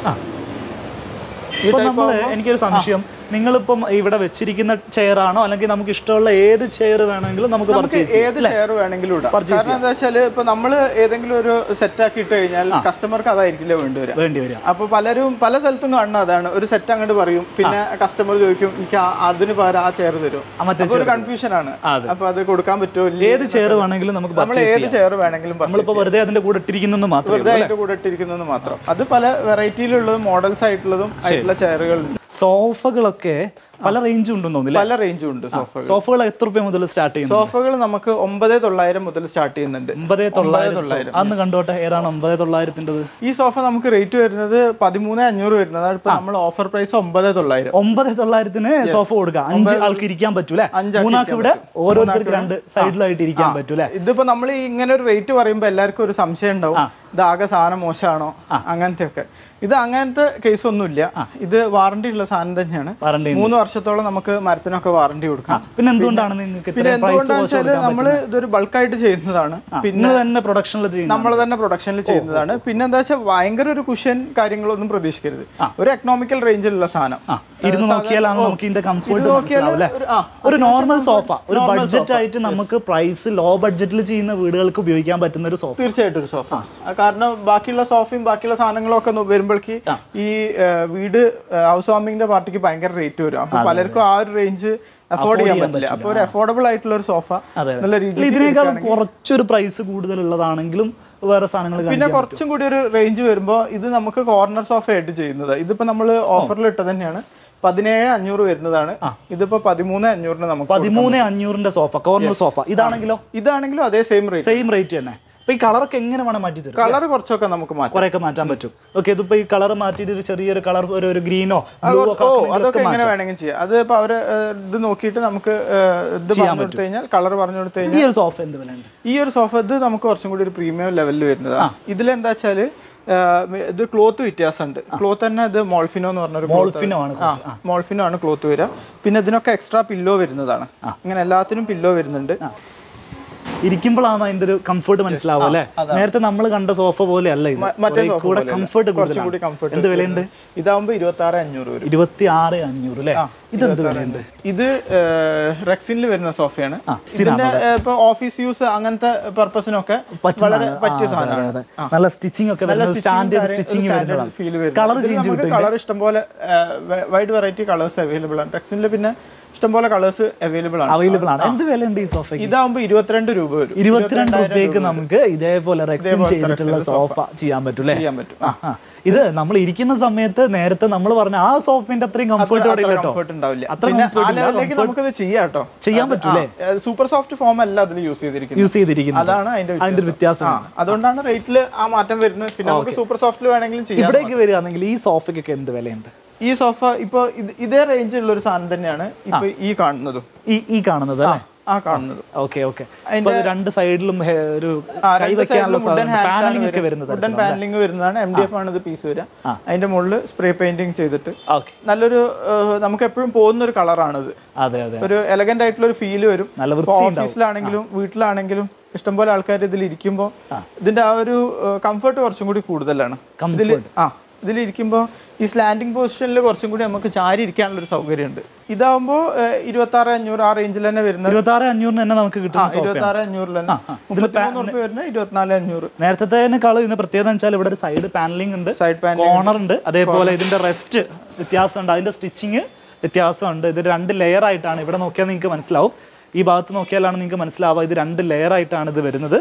ഈ ഇപ്പൊ type നമ്മള് എനിക്കൊരു സംശയം നിങ്ങളിപ്പം ഇവിടെ വെച്ചിരിക്കുന്ന ചെയർ ആണോ അല്ലെങ്കിൽ നമുക്ക് ഇഷ്ടമുള്ള ഏത് ചെയർ വേണമെങ്കിലും നമുക്ക് നമുക്ക് പർച്ചേസ് ഏത് ചെയർ വേണമെങ്കിലും ഇടാം കാരണം എന്താ വെച്ചാല് ഇപ്പൊ നമ്മള് ഏതെങ്കിലും ഒരു സെറ്റ് ആക്കി ഇട്ട് കഴിഞ്ഞാൽ കസ്റ്റമർക്ക് അതായിരിക്കില്ല വേണ്ടിവരിക വേണ്ടി വരിക അപ്പൊ പലരും പല സ്ഥലത്തും കാണുന്ന അതാണ് ഒരു സെറ്റ് അങ്ങോട്ട് പറയും പിന്നെ കസ്റ്റമർ ചോദിക്കും എനിക്ക് ആ- അതിന് പകരം ആ ചെയർ തരും ആ, മറ്റേ അപ്പൊ ഒരു കൺഫ്യൂഷൻ ആണ് അതെ. അപ്പൊ അത് കൊടുക്കാൻ പറ്റുമോ ഇല്ലേ ഏത് ചെയർ വേണമെങ്കിലും നമുക്ക് നമ്മൾ purchase ഏത് ചെയർ വേണമെങ്കിലും purchase നമ്മളിപ്പോ വെറുതെ അതിന്റെ കൂടെ ഇട്ടിരിക്കുന്നു മാത്രമേ വെറുതെ അതിന്റെ കൂടെ ഇട്ടിരിക്കുന്നത് മാത്രം അത് പല വെറൈറ്റിയിലുള്ളതും മോഡൽസ് ആയിട്ടുള്ളതും ആയിട്ടുള്ള ചെയറുകൾ സോഫകളൊക്കെ പല റേഞ്ചും ഉണ്ടെന്ന് തോന്നുന്നില്ല പല റേഞ്ചും ഉണ്ട് സോഫ സോഫകൾ എത്ര രൂപ മുതൽ സ്റ്റാർട്ട് ചെയ്യുന്നു സോഫകൾ നമുക്ക് ഒമ്പത് തൊള്ളായിരം മുതൽ സ്റ്റാർട്ട് ചെയ്യുന്നുണ്ട് ഒമ്പത് തൊള്ളായിരം അന്ന് കണ്ടോട്ടെ ഏതാണ് ഒമ്പത് തൊള്ളായിരത്തിൻ്റെത് ഈ സോഫ നമുക്ക് റേറ്റ് വരുന്നത് പതിമൂന്ന് അഞ്ഞൂറ് വരുന്നതാണ് ഇപ്പൊ നമ്മൾ ഓഫർ പ്രൈസ് ഒമ്പത് തൊള്ളായിരം ഒമ്പത് തൊള്ളായിരത്തിന് സോഫ കൊടുക്കുക അഞ്ച് ആൾക്ക് ഇരിക്കാൻ പറ്റൂലേ അഞ്ചാൾക്ക് മൂന്നാൾക്ക് ഇവിടെ ഓരോരുത്തർക്ക് രണ്ട് സൈഡിലായിട്ട് ഇരിക്കാൻ പറ്റൂലേ ഇതിപ്പോ നമ്മൾ ഇങ്ങനെ ഒരു റേറ്റ് പറയുമ്പോൾ എല്ലാവർക്കും ഒരു സംശയം ഉണ്ടാവും ഇത് ആകെ സാധനം മോശമാണോ അങ്ങനത്തെ ഒക്കെ ഇത് അങ്ങനത്തെ കേസ് ഒന്നുമില്ല ഇത് വാറണ്ടി ഉള്ള സാധനം തന്നെയാണ് വാറണ്ടി മൂന്ന് വർഷത്തോളം നമുക്ക് മരത്തിനൊക്കെ വാറണ്ടി കൊടുക്കാം പിന്നെ എന്തുകൊണ്ടാണ് നിങ്ങൾക്ക് പിന്നെ ഇത്രയും പ്രൈസ് എന്തുകൊണ്ടാണെന്ന് വെച്ചാൽ നമ്മൾ ഇതൊരു ബൾക്കായിട്ട് ചെയ്യുന്നതാണ് പിന്നെ നിങ്ങൾ തന്നെ പ്രൊഡക്ഷനിൽ ചെയ്യുന്ന നമ്മൾ തന്നെ പ്രൊഡക്ഷനിൽ ചെയ്യുന്നതാണ് പിന്നെ എന്താ വെച്ചാൽ ഭയങ്കര ഒരു കുഷൻ കാര്യങ്ങളൊന്നും പ്രതീക്ഷിക്കരുത് ഒരു എക്കണോമിക്കൽ റേഞ്ചിലുള്ള സാധനം ആ ഇരുന്ന് നോക്കിയാലാണ് നമുക്ക് ഇതിന്റെ കംഫർട്ട് നോക്കിയാൽ മനസ്സിലാവും അല്ലേ ഒരു- ആ, ഒരു നോർമൽ സോഫ ഒരു ബഡ്ജറ്റ് ആയിട്ട് നമുക്ക് പ്രൈസ് ലോ ബഡ്ജറ്റിൽ ചെയ്യുന്ന വീടുകൾക്ക് ഉപയോഗിക്കാൻ പറ്റുന്ന ഒരു സോഫ തീർച്ചയായിട്ടും ഒരു സോഫ കാരണം ബാക്കിയുള്ള സോഫയും ബാക്കിയുള്ള സാധനങ്ങളും ഒക്കെ വരുമ്പോഴേക്ക് ഈ ആ, വീട് ഹൗസ് വാമിങ്ങിന്റെ പാർട്ടിക്ക് ഭയങ്കര റേറ്റ് വരും അപ്പൊ പലർക്കും ആ ഒരു റേഞ്ച് അഫോർഡ് ചെയ്യാൻ പറ്റില്ല അപ്പൊ ഒരു അഫോർഡബിൾ ആയിട്ടുള്ള ഒരു സോഫ അതെ നല്ല അല്ല, രീതിയിൽ ഇതിനേക്കാളും കുറച്ചൊരു പ്രൈസ് കൂടുതലുള്ളതാണെങ്കിലും വേറെ സാധനങ്ങൾ പിന്നെ കുറച്ചും കൂടി ഒരു റേഞ്ച് വരുമ്പോൾ ഇത് നമുക്ക് കോർണർ സോഫ ആയിട്ട് ചെയ്യുന്നത് ഇതിപ്പോ നമ്മൾ ഓഫറിൽ ഇട്ടത് തന്നെയാണ് പതിനേഴ് അഞ്ഞൂറ് വരുന്നതാണ് ഇതിപ്പോ പതിമൂന്ന് അഞ്ഞൂറിന് നമുക്ക് പതിമൂന്ന് അഞ്ഞൂറിന്റെ സോഫ കോർണർ സോഫ ഇതാണെങ്കിലോ ഇതാണെങ്കിലും അതേ സെയിം റേറ്റ് സെയിം റേറ്റ് തന്നെ അപ്പൊ ഈ കളറൊക്കെ എങ്ങനെ വേണം മാറ്റി തരും കളർ കുറച്ചൊക്കെ നമുക്ക് മാറ്റാം കുറെയൊക്കെ മാറ്റാൻ പറ്റും ഓക്കെ ഇതിപ്പോ ഈ കളർ മാറ്റിയിട്ട് ഒരു ചെറിയൊരു കളർ ഒരു ഒരു ഗ്രീനോ ബ്ലൂ ഒക്കെ ഓ ആക്കണമെങ്കിലൊക്കെ അതൊക്കെ എങ്ങനെ വേണമെങ്കിലും ചെയ്യാം അത് ഇപ്പൊ അവര് ഏഹ്, ഇത് നോക്കിയിട്ട് നമുക്ക് ഏഹ്, ഇത് പറഞ്ഞു കൊടുത്തു കഴിഞ്ഞാൽ കളർ പറഞ്ഞു കൊടുത്തു കഴിഞ്ഞാൽ ഈ ഒരു സോഫ എന്ത് വിലയുണ്ട് ഈ ഒരു സോഫ ഇത് നമുക്ക് കുറച്ചും കൂടി ഒരു പ്രീമിയം ലെവലിൽ വരുന്നതാണ് ഇതിലെന്താ വെച്ചാല് ഏഹ്, ഇത് ക്ലോത്ത് വ്യത്യാസമുണ്ട് ക്ലോത്ത് തന്നെ ഇത് മോൾഫിനോ എന്ന് പറഞ്ഞൊരു cloth മോൾഫിനോ ആണ് ആ മോൾഫിനോ ആണ് ക്ലോത്ത് വരിക പിന്നെ ഇതിനൊക്കെ എക്സ്ട്രാ പില്ലോ വരുന്നതാണ് ഇങ്ങനെ എല്ലാത്തിനും പില്ലോ വരുന്നുണ്ട് ഇരിക്കുമ്പോഴാണ് അതിന്റെ ഒരു കംഫർട്ട് മനസ്സിലാവും അല്ലേ നേരത്തെ നമ്മൾ കണ്ട സോഫ പോലെ അല്ല ഇത് മറ്റേ കുറേ sofa കൂടെ പോലെയല്ല. കംഫർട്ട് കുറച്ചും കൂടി കംഫർട്ട് എന്ത് വിലയുണ്ട് ഇതാവുമ്പോ ഇരുപത്തി ആറ് അഞ്ഞൂറ് വരും ഇരുപത്തി ആറ് അഞ്ഞൂറ് അല്ലേ ഇതെന്ത് വിലയുണ്ട് ഇത് റെക്സിനിൽ വരുന്ന സോഫയാണ് ഇതിന്റെ ഏഹ്, ഇപ്പൊ ഓഫീസ് യൂസ് അങ്ങനത്തെ പർപ്പസിനൊക്കെ വളരെ പറ്റിയ സാധനമാണ് നല്ല സ്റ്റിച്ചിങ് ഒക്കെ വരുന്നത് സ്റ്റാൻഡേർഡ് സ്റ്റിച്ചിങ് ഫീൽ വരുന്നതാണ് കളർ ചേഞ്ച് നമുക്ക് കളർ ഇഷ്ടംപോലെ വൈഡ് വെറൈറ്റി കളേഴ്സ് അവൈലബിൾ ആണ് ടെക്സിനിൽ പിന്നെ ഇഷ്ടംപോലെ കളേഴ്സ് അവൈലബിൾ ആണ് അവൈലബിൾ ആണ് എന്ത് വിലയുണ്ട് ഈ സോഫയ്ക്ക് ഇതാവുമ്പോ ഇരുപത്തിരണ്ട് രൂപ വരും ഇരുപത്തിരണ്ട് രൂപയ്ക്ക് നമുക്ക് ഇതേപോലെ റെക്സിൻ ചെയ്തിട്ടുള്ള സോഫ ചെയ്യാൻ പറ്റും അല്ലേ ചെയ്യാൻ പറ്റും ആ, ആ. ഇത് നമ്മൾ ഇരിക്കുന്ന സമയത്ത് നേരത്തെ നമ്മൾ പറഞ്ഞ ആ സോഫിന്റെ അത്രയും കംഫർട്ട് ഇവിടെ ഇല്ല കേട്ടോ കംഫർട്ട് ഉണ്ടാവില്ല അത്ര പിന്നെ comfort ആ ഇല്ല, ലെവലിലേക്ക് നമുക്കത് ചെയ്യാം കേട്ടോ ചെയ്യാൻ പറ്റൂലേ സൂപ്പർ സോഫ്റ്റ് ഫോം അല്ല അതിൽ യൂസ് ചെയ്തിരിക്കുന്നത് യൂസ് ചെയ്തിരിക്കുന്നത് അതാണ് അതിന്റെ അതിന്റെ ഒരു വ്യത്യാസം ആ, അതുകൊണ്ടാണ് റേറ്റിൽ ആ മാറ്റം വരുന്നത് പിന്നെ നമുക്ക് സൂപ്പർ സോഫ്റ്റിൽ വേണമെങ്കിലും ചെയ്യാം ഇവിടേക്ക് വരികയാണെങ്കിൽ ഈ സോഫയ്ക്കൊക്കെ എന്ത് വിലയുണ്ട് ഈ സോഫ ഇപ്പൊ ഇത് ഇതേ റേഞ്ചിലുള്ള ഒരു സാധനം തന്നെയാണ് ഇപ്പൊ ഈ കാണുന്നതും ഈ ഈ കാണുന്നത് അല്ലേ ആ കാണുന്നത് ഓക്കെ ഓക്കെ രണ്ട് സൈഡിലും ഹെ- ഒരു കൈ രണ്ട് വെക്കാനുള്ള side ലും wooden hand പാനലിംഗ് ആണ് ഒക്കെ വരുന്നത്. വരുന്നത് wooden paneling വരുന്നതാണ് എം ഡി എഫ് ആണ് ഇത് പീസ് വരിക അതിന്റെ മുകളിൽ സ്പ്രേ പെയിന്റിങ് ചെയ്തിട്ട് ഓക്കെ നല്ലൊരു ഏഹ്, നമുക്ക് എപ്പോഴും പോകുന്ന ഒരു കളറാണിത് അതെ അതെ ഒരു എലഗന്റ് ആയിട്ടുള്ള ഒരു ഫീല് വരും നല്ല ഇപ്പൊ വൃത്തി ഉണ്ടാവും ഓഫീസിലാണെങ്കിലും വീട്ടിലാണെങ്കിലും ഇഷ്ടംപോലെ ആൾക്കാർ ഇതിൽ ഇരിക്കുമ്പോൾ ഇതിന്റെ ആ ഒരു കംഫർട്ട് കുറച്ചും കൂടി കൂടുതലാണ് ഇതിൽ ആ ഇതിലിരിക്കുമ്പോൾ ഈ സ്ലാൻഡിങ് പൊസിഷനിൽ കുറച്ചും കൂടി നമുക്ക് ചാരി ഇരിക്കാനുള്ള ഒരു സൗകര്യമുണ്ട് ഇതാവുമ്പോൾ ഇരുപത്തി ആറ് അഞ്ഞൂറ് ആ റേഞ്ചിൽ തന്നെ വരുന്നത് ഇരുപത്തി ആറ് അഞ്ഞൂറിന് തന്നെ നമുക്ക് കിട്ടുന്ന സോഫ ഇരുപത്തി ആറ് അഞ്ഞൂറിൽ തന്നെ മുപ്പത്തിമൂന്ന് റുപ്യ വരുന്നത് ഇരുപത്തിനാല് അഞ്ഞൂറ് നേരത്തേക്കാളും ഇതിന് പ്രത്യേകത വെച്ചാൽ ഇവിടെ ഒരു സൈഡ് പാനലിംഗ് ഉണ്ട് സൈഡ് പാൻ കോർണർ ഉണ്ട് അതേപോലെ ഇതിന്റെ റെസ്റ്റ് വ്യത്യാസമുണ്ട് അതിന്റെ സ്റ്റിച്ചിങ് വ്യത്യാസമുണ്ട് ഇത് രണ്ട് ലെയർ ആയിട്ടാണ് ഇവിടെ നോക്കിയാൽ നിങ്ങൾക്ക് മനസ്സിലാവും ഈ ഭാഗത്ത് നോക്കിയാലാണ് നിങ്ങൾക്ക് മനസ്സിലാവുക ഇത് രണ്ട് ലെയർ ആയിട്ടാണ് ഇത് വരുന്നത്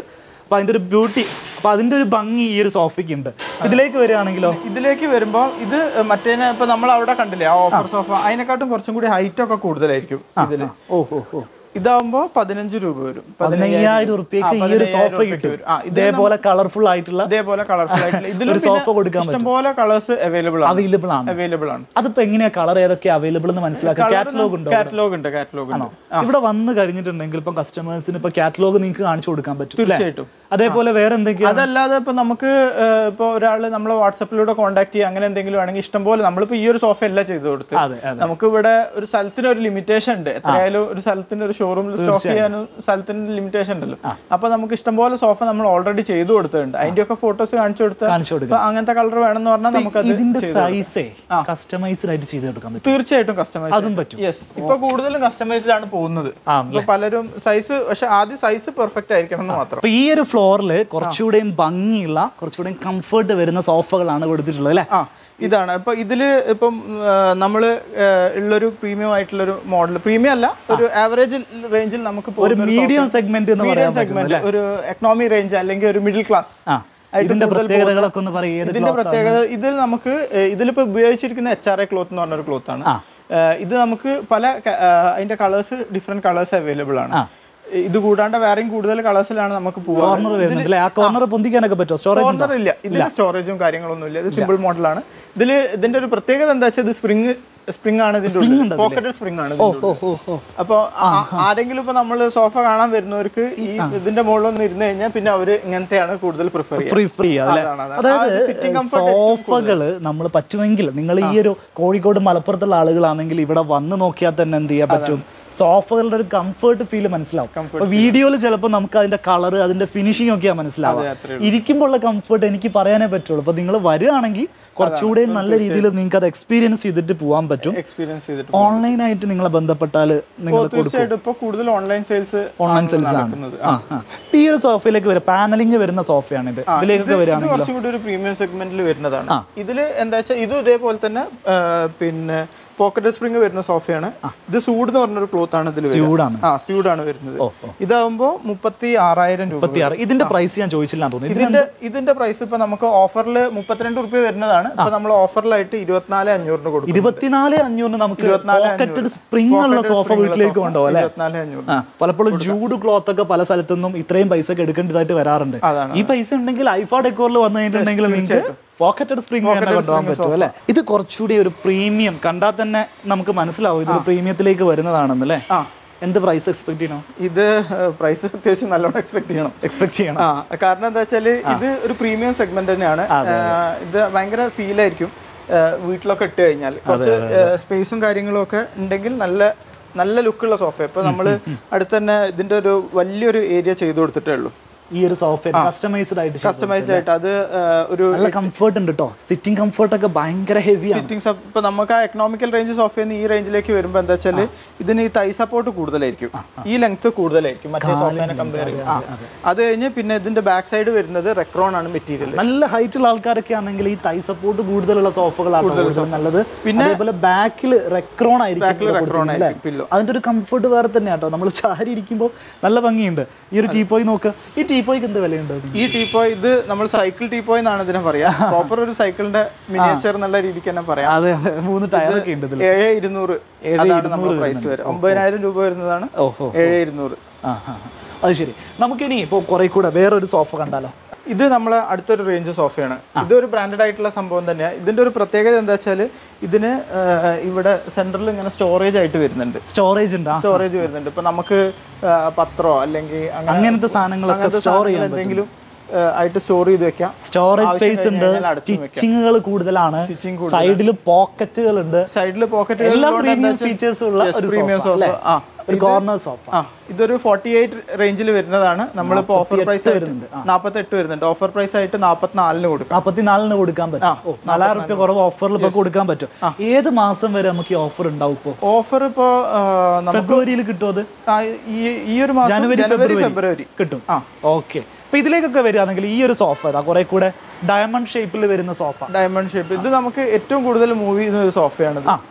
അപ്പൊ അതിന്റെ ഒരു ബ്യൂട്ടി അപ്പൊ അതിന്റെ ഒരു ഭംഗി ഈ ഒരു സോഫയ്ക്ക് ഉണ്ട് ഇതിലേക്ക് വരികയാണെങ്കിലോ ഇതിലേക്ക് വരുമ്പോൾ ഇത് മറ്റേനെ ഇപ്പൊ നമ്മൾ അവിടെ കണ്ടില്ലേ ആ ഓഫർ സോഫ അതിനെക്കാട്ടും കുറച്ചും കൂടി ഹൈറ്റ് ഒക്കെ കൂടുതലായിരിക്കും ഇതില് ഓ ഓ ഓ ഇതാവുമ്പോ പതിനഞ്ച് രൂപ വരും പതിനയ്യായിരം ഉറുപ്പ്യക്ക് ഈ ഒരു സോഫ കിട്ടും ആ, ഇതേപോലെ കളർഫുൾ ആയിട്ടുള്ള ഇതേപോലെ കളർഫുൾ ആയിട്ടുള്ള ഇതിലും ഒരു സോഫ കൊടുക്കാൻ ഇഷ്ടംപോലെ കളേഴ്സ് അവൈലബിൾ ആണ് അവൈലബിൾ ആണ് അവൈലബിൾ ആണ് അതിപ്പോ എങ്ങനെയാ കളർ ഏതൊക്കെ അവൈലബിൾ എന്ന് മനസ്സിലാക്കാം കാറ്റലോഗ് ഉണ്ടോ കാറ്റലോഗ് ഉണ്ട് കാറ്റലോഗ് ഉണ്ട് ഇവിടെ വന്ന് കഴിഞ്ഞിട്ടുണ്ടെങ്കിൽ ഇപ്പം കസ്റ്റമേഴ്സിന് ഇപ്പൊ കാറ്റലോഗ് നിങ്ങൾക്ക് കാണിച്ചു കൊടുക്കാൻ പറ്റും അല്ലേ? തീർച്ചയായിട്ടും അതേപോലെ വേറെ എന്തൊക്കെയാ അതല്ലാതെ ഇപ്പൊ നമുക്ക് ഇപ്പൊ ഒരാൾ നമ്മളെ വാട്സപ്പിലൂടെ കോൺടാക്ട് ചെയ്യുക അങ്ങനെ എന്തെങ്കിലും ആണെങ്കിൽ ഇഷ്ടംപോലെ നമ്മളിപ്പോ ഈ ഒരു സോഫ അല്ല ചെയ്തു കൊടുത്ത് അതെ അതെ നമുക്ക് ഇവിടെ ഒരു സ്ഥലത്തിന് ഒരു ലിമിറ്റേഷൻ ഉണ്ട് എത്രയായാലും ഒരു സ്ഥലത്തിന് ഒരു ഷോറൂമിൽ സ്റ്റോക്ക് ചെയ്യാനും സ്ഥലത്തിന് ലിമിറ്റേഷൻ ഉണ്ടല്ലോ അപ്പൊ നമുക്ക് ഇഷ്ടംപോലെ സോഫ നമ്മൾ ഓൾറെഡി ചെയ്തു കൊടുത്തിട്ടുണ്ട് അതിന്റെ ഒക്കെ ഫോട്ടോസ് കാണിച്ചു കൊടുത്ത് കാണിച്ചു കൊടുക്കാം ഇപ്പൊ അങ്ങനത്തെ കളർ വേണമെന്ന് പറഞ്ഞാൽ നമുക്കത് ഇതിന്റെ സൈസേ കസ്റ്റമൈസ്ഡ് ആയിട്ട് ചെയ്ത് കൊടുക്കാൻ പറ്റും തീർച്ചയായിട്ടും കസ്റ്റമൈസ് അതും പറ്റും യെസ് ഇപ്പൊ കൂടുതലും കസ്റ്റമൈസ്ഡ് ആണ് പോകുന്നത് ആ, ഇപ്പൊ പലരും സൈസ് പക്ഷെ ആദ്യം സൈസ് പെർഫെക്റ്റ് ആയിരിക്കണം എന്ന് മാത്രം അപ്പൊ ഈ ഒരു ഫ്ലോറിൽ കുറച്ചുകൂടെയും ഭംഗിയുള്ള കുറച്ചുകൂടെയും കംഫർട്ട് വരുന്ന സോഫകളാണ് കൊടുത്തിട്ടുള്ളത് അല്ലേ ആ ഇതാണ് ഇപ്പൊ ഇതില് ഇപ്പം ആ, നമ്മള് ആ, ഉള്ളൊരു പ്രീമിയം ആയിട്ടുള്ളൊരു മോഡൽ പ്രീമിയം അല്ല ഒരു ആവറേജ് റേഞ്ചിൽ നമുക്ക് ഒരു മീഡിയം സെഗ്മെന്റ് എന്ന് പറയാൻ മീഡിയം സെഗ്മെന്റ് ഒരു എക്കണോമി റേഞ്ച് അല്ലെങ്കിൽ ഒരു മിഡിൽ ക്ലാസ് ആ ഇതിന്റെ പ്രത്യേകതകളൊക്കെ ഒന്ന് പറയും ഏത് ഇതിന്റെ പ്രത്യേകത ഇതിൽ നമുക്ക് ഏ, ഇതിലിപ്പോ ഉപയോഗിച്ചിരിക്കുന്ന എച്ച് ആർ എ ക്ലോത്ത് എന്ന് പറഞ്ഞൊരു ക്ലോത്ത് ആണ് ഏ, ഇത് നമുക്ക് പല ക- ആ, അതിന്റെ കളേഴ്സ് ഡിഫറെന്റ് കളേഴ്സ് അവൈലബിൾ ആണ് ഇത് കൂടാണ്ട് വേറെയും കൂടുതൽ കളേഴ്സിലാണ് നമുക്ക് പോവാ കോർണർ വരുന്നുണ്ട് അല്ലേ ആ കോർണർ പൊന്തിക്കാനൊക്കെ പറ്റുമോ സ്റ്റോറേജ് കോർണർ ഇല്ല ഇതിന് സ്റ്റോറേജും കാര്യങ്ങളൊന്നും ഇല്ല ഇത് സിമ്പിൾ മോഡലാണ് ഇതിൽ ഇതിന്റെ ഒരു പ്രത്യേകത എന്താ വെച്ചാൽ ഇത് സ്പ്രിങ് സ്പ്രിംഗ് ആണ് ഇതിന്റെ പോക്കറ്റഡ് സ്പ്രിംഗ് ആണ് ഇതിന്റെ ഉള്ളിൽ. ഓ ഓ അപ്പൊ ആ- ആരെങ്കിലും ഇപ്പൊ നമ്മൾ സോഫ കാണാൻ വരുന്നവർക്ക് ഈ ഇതിന്റെ മുകളിലൊന്നും ഇരുന്ന് കഴിഞ്ഞാൽ പിന്നെ അവര് ഇങ്ങനത്തെയാണ് കൂടുതൽ പ്രിഫർ ചെയ്യുക ഫ്രീ ഫ്രീ അല്ലേ അതാണ്, അതാണ്. ആ ഒരു sitting അതായത് comfort സോഫകള് നമ്മൾ പറ്റുമെങ്കിൽ നിങ്ങൾ ഈ ഒരു കോഴിക്കോട് മലപ്പുറത്തുള്ള ആളുകളാണെങ്കിൽ ഇവിടെ വന്ന് നോക്കിയാൽ തന്നെ എന്ത് ചെയ്യാൻ പറ്റും സോഫകളുടെ ഒരു കംഫർട്ട് ഫീൽ മനസ്സിലാവും അപ്പൊ വീഡിയോയിൽ ചിലപ്പോൾ നമുക്ക് അതിന്റെ കളർ അതിന്റെ ഫിനിഷിംഗ് ഒക്കെയാ മനസ്സിലാവുക അത്രേ ഇരിക്കുമ്പോൾ ഉള്ള കംഫർട്ട് എനിക്ക് പറയാനേ പറ്റുള്ളൂ അപ്പൊ നിങ്ങൾ വരികയാണെങ്കിൽ കുറച്ചുകൂടെ നല്ല രീതിയിൽ നിങ്ങൾക്ക് അത് എക്സ്പീരിയൻസ് ചെയ്തിട്ട് പോകാൻ പറ്റും എക്സ്പീരിയൻസ് ചെയ്തിട്ട് ഓൺലൈനായിട്ട് നിങ്ങളെ ബന്ധപ്പെട്ടാൽ നിങ്ങൾ തീർച്ചയായിട്ടും ഇപ്പൊ കൂടുതൽ ഓൺലൈൻ സെയിൽസ് ഓൺലൈൻ സെയിൽസ് ആണ് ആ, ആ. ഇപ്പൊ ഈ ഒരു സോഫയിലേക്ക് വരും പാനലിംഗ് വരുന്ന സോഫയാണ് ഇത് ഇതിലേക്കൊക്കെ വരികയാണെങ്കിൽ കുറച്ചും കൂടി ഒരു പ്രീമിയം സെഗ്മെന്റിൽ വരുന്നതാണ് ഇതിൽ എന്താ വെച്ചാൽ ഇതും ഇതേപോലെ തന്നെ ആ, പിന്നെ പോക്കറ്റ് സ്പ്രിംഗ് വരുന്ന സോഫയാണ് ഇത് സൂഡ് എന്ന് പറഞ്ഞൊരു ക്ലോത്ത് ആണ് ഇതിൽ സ്യൂഡാണ് ആ സ്യൂഡ് ആണ് വരുന്നത് ഇതാവുമ്പോ മുപ്പത്തി ആറായിരം രൂപ മുപ്പത്തിയാറ് ഇതിന്റെ പ്രൈസ് ഞാൻ ചോദിച്ചില്ല എന്ന് തോന്നുന്നു ഇതിന് ഇതിന്റെ ഇതിന്റെ പ്രൈസ് ഇപ്പൊ നമുക്ക് ഓഫറിൽ മുപ്പത്തിരണ്ട് റുപ്യ വരുന്നതാണ് ഇപ്പൊ നമ്മൾ ഓഫറിലായിട്ട് ഇരുപത്തിനാല് അഞ്ഞൂറിന് കൊടുക്കും ഇരുപത്തിനാല് അഞ്ഞൂറിന് നമുക്ക് പോക്കറ്റഡ് സ്പ്രിംഗ് ഉള്ള സോഫ വീട്ടിലേക്ക് കൊണ്ടുപോകും അല്ലെ ഇരുപത്തിനാല് അഞ്ഞൂറ് പലപ്പോഴും ജൂഡ് ക്ലോത്ത് ഒക്കെ പല സ്ഥലത്തുനിന്നും ഇത്രയും പൈസ ഒക്കെ എടുക്കേണ്ടതായിട്ട് വരാറുണ്ട് അതാണ്. ഈ പൈസ ഉണ്ടെങ്കിൽ ഐഫാ ഡെക്കോറിൽ വന്നു കഴിഞ്ഞിട്ടുണ്ടെങ്കിൽ നിങ്ങൾക്ക് പോക്കറ്റഡ് സ്പ്രിംഗ് തന്നെ കൊണ്ടുപോകാൻ പറ്റും അല്ലെ ഇത് കുറച്ചുകൂടി ഒരു പ്രീമിയം കണ്ടാൽ തന്നെ നമുക്ക് മനസ്സിലാവും ഇത് പ്രീമിയത്തിലേക്ക് വരുന്നതാണെന്ന് അല്ലേ ആ എന്ത് പ്രൈസ് എക്സ്പെക്ട് ചെയ്യണോ ഇത് പ്രൈസ് അത്യാവശ്യം നല്ലോണം എക്സ്പെക്ട് ചെയ്യണം എക്സ്പെക്ട് ചെയ്യണം ആ കാരണം എന്താ വെച്ചാല് ഇത് ഒരു പ്രീമിയം സെഗ്മെന്റ് തന്നെയാണ് ആ, ഇത് ഭയങ്കര ഫീൽ ആയിരിക്കും ആ, വീട്ടിലൊക്കെ ഇട്ട് കഴിഞ്ഞാൽ കുറച്ച് സ്പേസും കാര്യങ്ങളും ഒക്കെ ഉണ്ടെങ്കിൽ നല്ല നല്ല ലുക്കുള്ള സോഫ ഇപ്പൊ നമ്മള് അടുത്ത് തന്നെ ഇതിന്റെ ഒരു വലിയൊരു ഏരിയ ചെയ്തു കൊടുത്തിട്ടേ ഉള്ളൂ ഈ ഒരു സോഫ കസ്റ്റമൈസ്ഡ് ആയിട്ട് ചെയ്തു. കസ്റ്റമൈസ്ഡ് ആയിട്ട് അത് ആ, ഒരു നല്ല കംഫർട്ട് ഉണ്ട് കേട്ടോ സിറ്റിംഗ് കംഫർട്ട് ഒക്കെ ഭയങ്കര ഹെവിയാണ് സിറ്റിംഗ് ഇപ്പൊ നമുക്ക് ആ എക്കണോമിക്കൽ റേഞ്ച് സോഫയിൽ ഈ റേഞ്ചിലേക്ക് വരുമ്പോൾ എന്താ വെച്ചാൽ ഇതിന് ഈ തൈ സപ്പോർട്ട് കൂടുതലായിരിക്കും ഈ ലെങ്ത് കൂടുതലായിരിക്കും മറ്റേ സോഫേനെ കമ്പയർ ചെയ്യും ആ. അത് കഴിഞ്ഞ് പിന്നെ ഇതിന്റെ ബാക്ക് സൈഡ് വരുന്നത് റെക്രോൺ ആണ് മെറ്റീരിയൽ നല്ല ഹൈറ്റ് ഉള്ള ആൾക്കാരൊക്കെ ആണെങ്കിൽ ഈ തൈ സപ്പോർട്ട് കൂടുതലുള്ള സോഫകളാണ് കൂടുതൽ നല്ലത് പിന്നെ അതേപോലെ ബാക്കിൽ റെക്രോൺ ആയിരിക്കും ഇവിടെ റെക്രോൺ കൊടുത്തിരിക്കുന്നത്, ആയിരിക്കും പില്ലോ അതിന്റെ ഒരു കംഫർട്ട് വേറെ തന്നെയാണ് കേട്ടോ നമ്മൾ ചാരി ഇരിക്കുമ്പോൾ നല്ല ഭംഗിയുണ്ട് ഈ ഒരു ടീപ്പോയി നോക്ക് ഈ ടീപ്പോയ്ക്ക് എന്ത് വിലയുണ്ട് ഈ ടീപ്പോയ് ഇത് നമ്മൾ സൈക്കിൾ ടീപ്പോയ് എന്നാണ് ഇതിനെ പറയാ പ്രോപ്പർ ഒരു സൈക്കിളിന്റെ മിനിയേച്ചർ എന്നുള്ള രീതിക്ക് തന്നെ പറയാം അതെ അതെ മൂന്ന് ടയറൊക്കെ ഉണ്ട് ഇതിൽ ഏഴ് ഇരുന്നൂറ് അതാണ് നമ്മുടെ പ്രൈസ് വരും ഒമ്പതിനായിരം രൂപ വരുന്നതാണ് ഓഹോ ഏഴ് ഇരുന്നൂറ് ആ ആ ആ. അത് ശരി നമുക്കിനി ഇപ്പോൾ കുറെ കൂടെ വേറൊരു സോഫ കണ്ടാലോ ഇത് നമ്മളെ അടുത്തൊരു റേഞ്ച് സോഫയാണ് ഇതൊരു ബ്രാൻഡഡ് ആയിട്ടുള്ള സംഭവം തന്നെയാണ് ഇതിന്റെ ഒരു പ്രത്യേകത എന്താ വെച്ചാൽ ഇതിന് ആ, ഇവിടെ സെന്ററിൽ ഇങ്ങനെ സ്റ്റോറേജ് ആയിട്ട് വരുന്നുണ്ട് സ്റ്റോറേജ് ഉണ്ട് ആ. സ്റ്റോറേജ് വരുന്നുണ്ട് ഇപ്പൊ നമുക്ക് ആ, പത്രോ അല്ലെങ്കിൽ അങ്ങനെ അങ്ങനത്തെ സാധനങ്ങളൊക്കെ അങ്ങനത്തെ സ്റ്റോർ സാധനങ്ങൾ ചെയ്യാൻ എന്തെങ്കിലും ആ, ആയിട്ട് സ്റ്റോർ ചെയ്ത് വെക്കാം സ്റ്റോറേജ് ആവശ്യം സ്പേസ് ഉണ്ട് കഴിഞ്ഞ് കഴിഞ്ഞാൽ അടച്ചും വെക്കാം. സ്റ്റിച്ചിങ്ങുകൾ കൂടുതലാണ് Stitching സൈഡിൽ പോക്കറ്റുകൾ ഉണ്ട് സൈഡിൽ പോക്കറ്റ് എല്ലാ പ്രീമിയം ഫീച്ചേഴ്സ് ഉള്ള ഒരു പ്രീമിയം സോഫ അല്ലേ? ആ ഒരു കോർണർ സോഫ ആ ഇതൊരു ഫോർട്ടി എയ്റ്റ് റേഞ്ചിൽ വരുന്നതാണ് നമ്മളിപ്പോ ഓഫർ പ്രൈസ് വരുന്നുണ്ട്. നാൽപ്പത്തെട്ട് വരുന്നുണ്ട് ഓഫർ പ്രൈസ് ആയിട്ട് നാൽപ്പത്തിനാലിന് കൊടുക്കാം നാപ്പത്തിനാലിന് കൊടുക്കാൻ പറ്റും ഓ, നാലായിരം റുപ്യ കുറവ് ഓഫറിൽ ഇപ്പൊ കൊടുക്കാൻ പറ്റും ഏത് മാസം വരെ നമുക്ക് ഈ ഓഫർ ഉണ്ടാവും ഇപ്പോ ഓഫർ ഇപ്പോ ആ, നമുക്ക് ഫെബ്രുവരിയിൽ കിട്ടും അത് ആ, ഈ ഈ ഒരു മാസം ജനുവരി ജനുവരി ഫെബ്രുവരി ഫെബ്രുവരി കിട്ടും ആ. ഓക്കെ അപ്പൊ ഇതിലേക്കൊക്കെ വരികയാണെങ്കിൽ ഈ ഒരു സോഫ ഇതാ കുറെ കൂടെ ഡയമണ്ട് ഷേപ്പിൽ വരുന്ന സോഫ ഡയമണ്ട് ഷേപ്പ് ഇത് നമുക്ക് ഏറ്റവും കൂടുതൽ മൂവ് ചെയ്യുന്ന ഒരു സോഫയാണ് ആ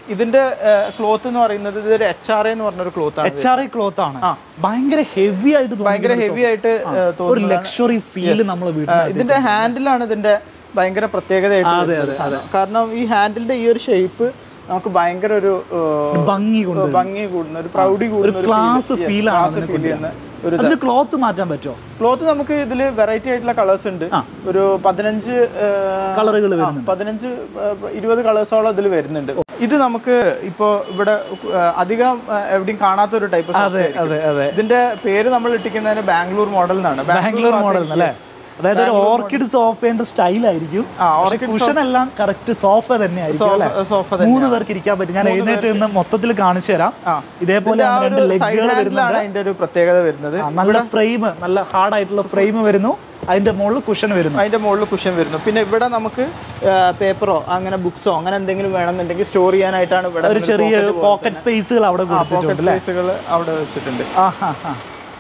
ഇതിന്റെ ക്ലോത്ത് എന്ന് പറയുന്നത് ഇതൊരു എച്ച് ആർ എന്ന് പറഞ്ഞൊരു ക്ലോത്ത് ആണ് എച്ച് ആർ ഐ ക്ലോത്ത് ആണ് ഭയങ്കര ഹെവി ആയിട്ട് തോന്നുന്നു. ഭയങ്കര ഹെവി ആയിട്ട് ഏഹ്, ഒരു തോന്നുന്നതാണ്. ലക്ഷറി ഫീൽ നമ്മൾ ആ, വീട്ടിൽ ഇതിന്റെ ഹാൻഡിലാണ് ഇതിന്റെ ഭയങ്കര പ്രത്യേകതയായിട്ട് വരുന്ന ഒരു സാധനം. കാരണം ഈ ഹാൻഡിലിന്റെ ഈ ഒരു ഷേപ്പ് നമുക്ക് ഭയങ്കര ഒരു ഏഹ്, ഭംഗി കൊണ്ട് ഭംഗി കൂടുന്ന ഒരു പ്രൗഡി കൂടുന്ന ഒരു ക്ലാസ് ഫീൽ ആണ് ക്ലാസ് അതിനെ ഫീൽ ചെയ്യുന്ന ഒരു അതിന് ക്ലോത്ത് മാറ്റാൻ പറ്റുമോ ക്ലോത്ത് നമുക്ക് ഇതിൽ വെറൈറ്റി ആയിട്ടുള്ള കളേഴ്സ് ഉണ്ട് ഒരു പതിനഞ്ച് ഏഹ്, കളറുകൾ ആ, പതിനഞ്ച് ഏഹ്, ഇരുപത് കളേഴ്സോളം ഇതിൽ വരുന്നുണ്ട് ഇത് നമുക്ക് ഇപ്പോൾ ഇവിടെ ഏഹ്, അധികം ഏഹ്, എവിടെയും കാണാത്ത ഒരു ടൈപ്പ് അതെ അതെ അതെ ഇതിന്റെ പേര് നമ്മൾ ഇട്ടിരിക്കുന്നതിന് ബാംഗ്ലൂർ മോഡൽ എന്നാണ് ബാംഗ്ലൂർ മോഡൽ അല്ലേ അതായത് ഒരു ഓർക്കിഡ് സോഫേന്റെ സ്റ്റൈൽ ആയിരിക്കും ആ കുഷൻ എല്ലാം കറക്റ്റ് സോഫ തന്നെ ആയിരിക്കും അല്ലേ സോഫ മൂന്ന് പേർക്ക് ഇരിക്കാൻ പറ്റും ഞാൻ എഴുന്നേറ്റ് നിന്ന് മൊത്തത്തിൽ കാണിച്ചു തരാം ആ. ഇതേപോലെ ആ രണ്ട് ഒരു ലെഗുകൾ സൈഡ് വരുന്നുണ്ട് ഹാൻഡിലാണ് അതിന്റെ ഒരു പ്രത്യേകത വരുന്നത് ആ, നല്ല ഫ്രെയിം നല്ല ഹാർഡ് ആയിട്ടുള്ള ഫ്രെയിം വരുന്നു അതിന്റെ മുകളിൽ കുഷൻ വരുന്നു അതിന്റെ മുകളിൽ കുഷൻ വരുന്നു പിന്നെ ഇവിടെ നമുക്ക് പേപ്പറോ അങ്ങനെ ബുക്സോ അങ്ങനെ എന്തെങ്കിലും വേണമെന്നുണ്ടെങ്കിൽ സ്റ്റോർ ചെയ്യാനായിട്ടാണ് ഇവിടെ ഒരു ചെറിയ പോക്കറ്റ് സ്പേസുകൾ അവിടെ കൊടുത്തിട്ടുണ്ട് പോക്കറ്റ് സ്പേസുകൾ അവിടെ വെച്ചിട്ടുണ്ട് ആ ഹാ ഹാ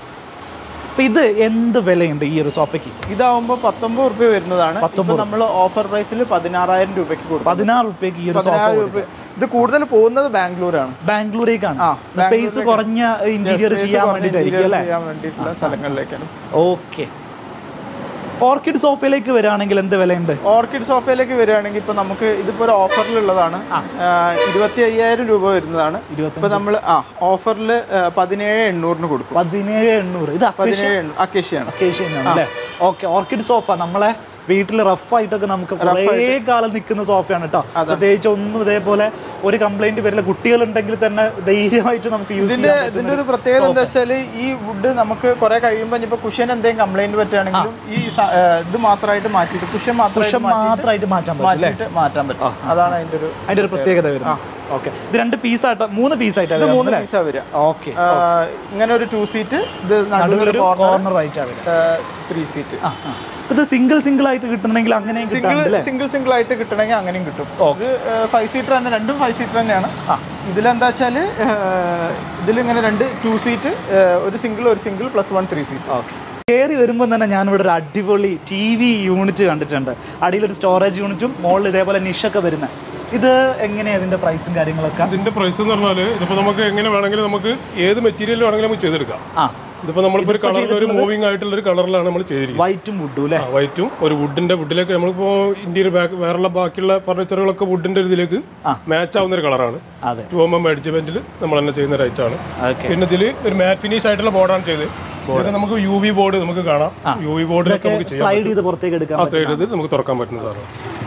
അപ്പൊ ഇത് എന്ത് വിലയുണ്ട് ഈ ഒരു സോഫയ്ക്ക് ഇതാവുമ്പോൾ പത്തൊമ്പത് റുപ്യ വരുന്നതാണ് ഇപ്പൊ നമ്മൾ ഓഫർ പ്രൈസിൽ പതിനാറായിരം രൂപയ്ക്ക് കൊടുക്കും പതിനാറ് റുപ്യക്ക് ഈ ഒരു സോഫ പതിനായിരം രൂപ ഇത് കൂടുതൽ പോകുന്നത് ബാംഗ്ലൂരാണ് ബാംഗ്ലൂരേക്കാണ് ആ, സ്പേസ് കുറഞ്ഞ ഇന്റീരിയർ ചെയ്യാൻ വേണ്ടിയിട്ടായിരിക്കും അല്ലേ ചെയ്യാൻ വേണ്ടിയിട്ടുള്ള സ്ഥലങ്ങളിലേക്കാണ് ഓക്കെ ഓർക്കിഡ് സോഫയിലേക്ക് വരികയാണെങ്കിൽ എന്ത് വിലയുണ്ട് ഓർക്കിഡ് സോഫയിലേക്ക് വരികയാണെങ്കിൽ ഇപ്പൊ നമുക്ക് ഇതിപ്പോ ഒരു ഓഫറിലുള്ളതാണ് ഇരുപത്തി അയ്യായിരം രൂപ വരുന്നതാണ് ഇപ്പൊ നമ്മൾ ആ ഓഫറിൽ പതിനേഴ് എണ്ണൂറിന് കൊടുക്കും പതിനേഴ് എണ്ണൂറ് ഇത് പതിനേഴ് അക്കേഷ്യാണ് അക്കേഷ്യനാണ് അല്ലേ ഓക്കെ ഓർക്കിഡ് സോഫ നമ്മളെ വീട്ടിൽ റഫ് ആയിട്ടൊക്കെ നമുക്ക് കുറേ കാലം നിൽക്കുന്ന സോഫയാണ് കേട്ടോ പ്രത്യേകിച്ച് ഒന്നും ഇതേപോലെ ഒരു കംപ്ലൈന്റ് വരില്ല കുട്ടികളുണ്ടെങ്കിൽ തന്നെ ധൈര്യമായിട്ട് നമുക്ക് യൂസ് ഇതിന്റെ ചെയ്യാൻ ഇതിന്റെ ഒരു പ്രത്യേകത എന്താ വെച്ചാൽ ഈ വുഡ് നമുക്ക് കുറെ കഴിയുമ്പോൾ ഇപ്പൊ കുഷ്യൻ എന്തെങ്കിലും കംപ്ലൈന്റ് പറ്റുകയാണെങ്കിലും ഈ സ- ഏ, ഇത് മാത്രമായിട്ട് മാറ്റിയിട്ട് കുഷ്യൻ മാത്രമായിട്ട് മാത്രമായിട്ട് മാറ്റാൻ പറ്റും അല്ലേ മാറ്റിയിട്ട് മാറ്റാൻ പറ്റും അതാണ് അതിന്റെ ഒരു അതിന്റെ ഒരു പ്രത്യേകത വരുന്നു ഓക്കെ ഇത് രണ്ട് പീസായിട്ട് മൂന്ന് ഇത് പീസായിട്ടാണ് മൂന്ന് പീസാ വരിക ഓക്കെ ആ, ഇങ്ങനെ ഒരു ടു സീറ്റ് ഇത് നടുവിൽ നടുവിലൊരു കോർണർ കോർണർ ആയിട്ടാണ് വരിക ത്രീ സീറ്റ് ആ, ആ. ഇത് സിംഗിൾ സിംഗിൾ ആയിട്ട് കിട്ടണമെങ്കിൽ അങ്ങനെയും സിംഗിൾ കിട്ടാറുണ്ട് അല്ലേ സിംഗിൾ സിംഗിൾ ആയിട്ട് കിട്ടണമെങ്കിൽ അങ്ങനെയും കിട്ടും ഇത് ഫൈവ് സീറ്റർ തന്നെ രണ്ടും ഫൈവ് സീറ്റർ തന്നെയാണ് ഇതിലെന്താ വെച്ചാല് ഇതിലിങ്ങനെ രണ്ട് ടു സീറ്റ് ഒരു സിംഗിൾ ഒരു single plus one three seat okay കയറി വരുമ്പോൾ തന്നെ ഞാനിവിടെ ഒരു അടിപൊളി ടി വി യൂണിറ്റ് കണ്ടിട്ടുണ്ട് അടിയിലൊരു സ്റ്റോറേജ് യൂണിറ്റും മുകളിൽ ഇതേപോലെ നിഷൊക്കെ വരുന്നത് ഇത് എങ്ങനെയാണ് ഇതിന്റെ പ്രൈസും കാര്യങ്ങളൊക്കെ ഇതിന്റെ പ്രൈസ് എന്ന് പറഞ്ഞാൽ ഇതിപ്പോ നമുക്ക് എങ്ങനെ വേണമെങ്കിലും നമുക്ക് ഏത് മെറ്റീരിയൽ വേണമെങ്കിലും നമുക്ക് ചെയ്തെടുക്കാം ആ ഇതിപ്പോ നമ്മളിപ്പോ ഒരു കളറിൽ ഒരു മൂവിങ് ആയിട്ടുള്ള ഒരു കളറിലാണ് നമ്മൾ ചെയ്തിരിക്കുന്നത് വൈറ്റും വുഡും അല്ലേ വൈറ്റും ഒരു വുഡിന്റെ വുഡിലേക്ക് നമ്മളിപ്പോ ഇന്ത്യയിൽ ബാക്ക് വേറെയുള്ള ബാക്കിയുള്ള ഫർണിച്ചറുകളൊക്കെ വുഡിന്റെ ഒരു ഇതിലേക്ക് ആ. മാച്ച് ആവുന്ന ഒരു കളറാണ് അതെ ടു എം എം അഡ്ജമെന്റിൽ നമ്മൾ തന്നെ ചെയ്യുന്ന റൈറ്റ് ആണ് ഓക്കെ പിന്നെ ഇതിൽ ഒരു മാറ്റ് ഫിനിഷ് ആയിട്ടുള്ള ബോർഡാണ് ചെയ്തത് ഇതൊക്കെ നമുക്ക് യു വി ബോർഡ് നമുക്ക് കാണാം യു വി ബോർഡിലൊക്കെ നമുക്ക് ചെയ്യാം സ്ലൈഡ് ചെയ്ത് പുറത്തേക്ക് എടുക്കാം ആ സൈഡ് ഇത് നമുക്ക് തുറക്കാൻ പറ്റുന്ന സാധനം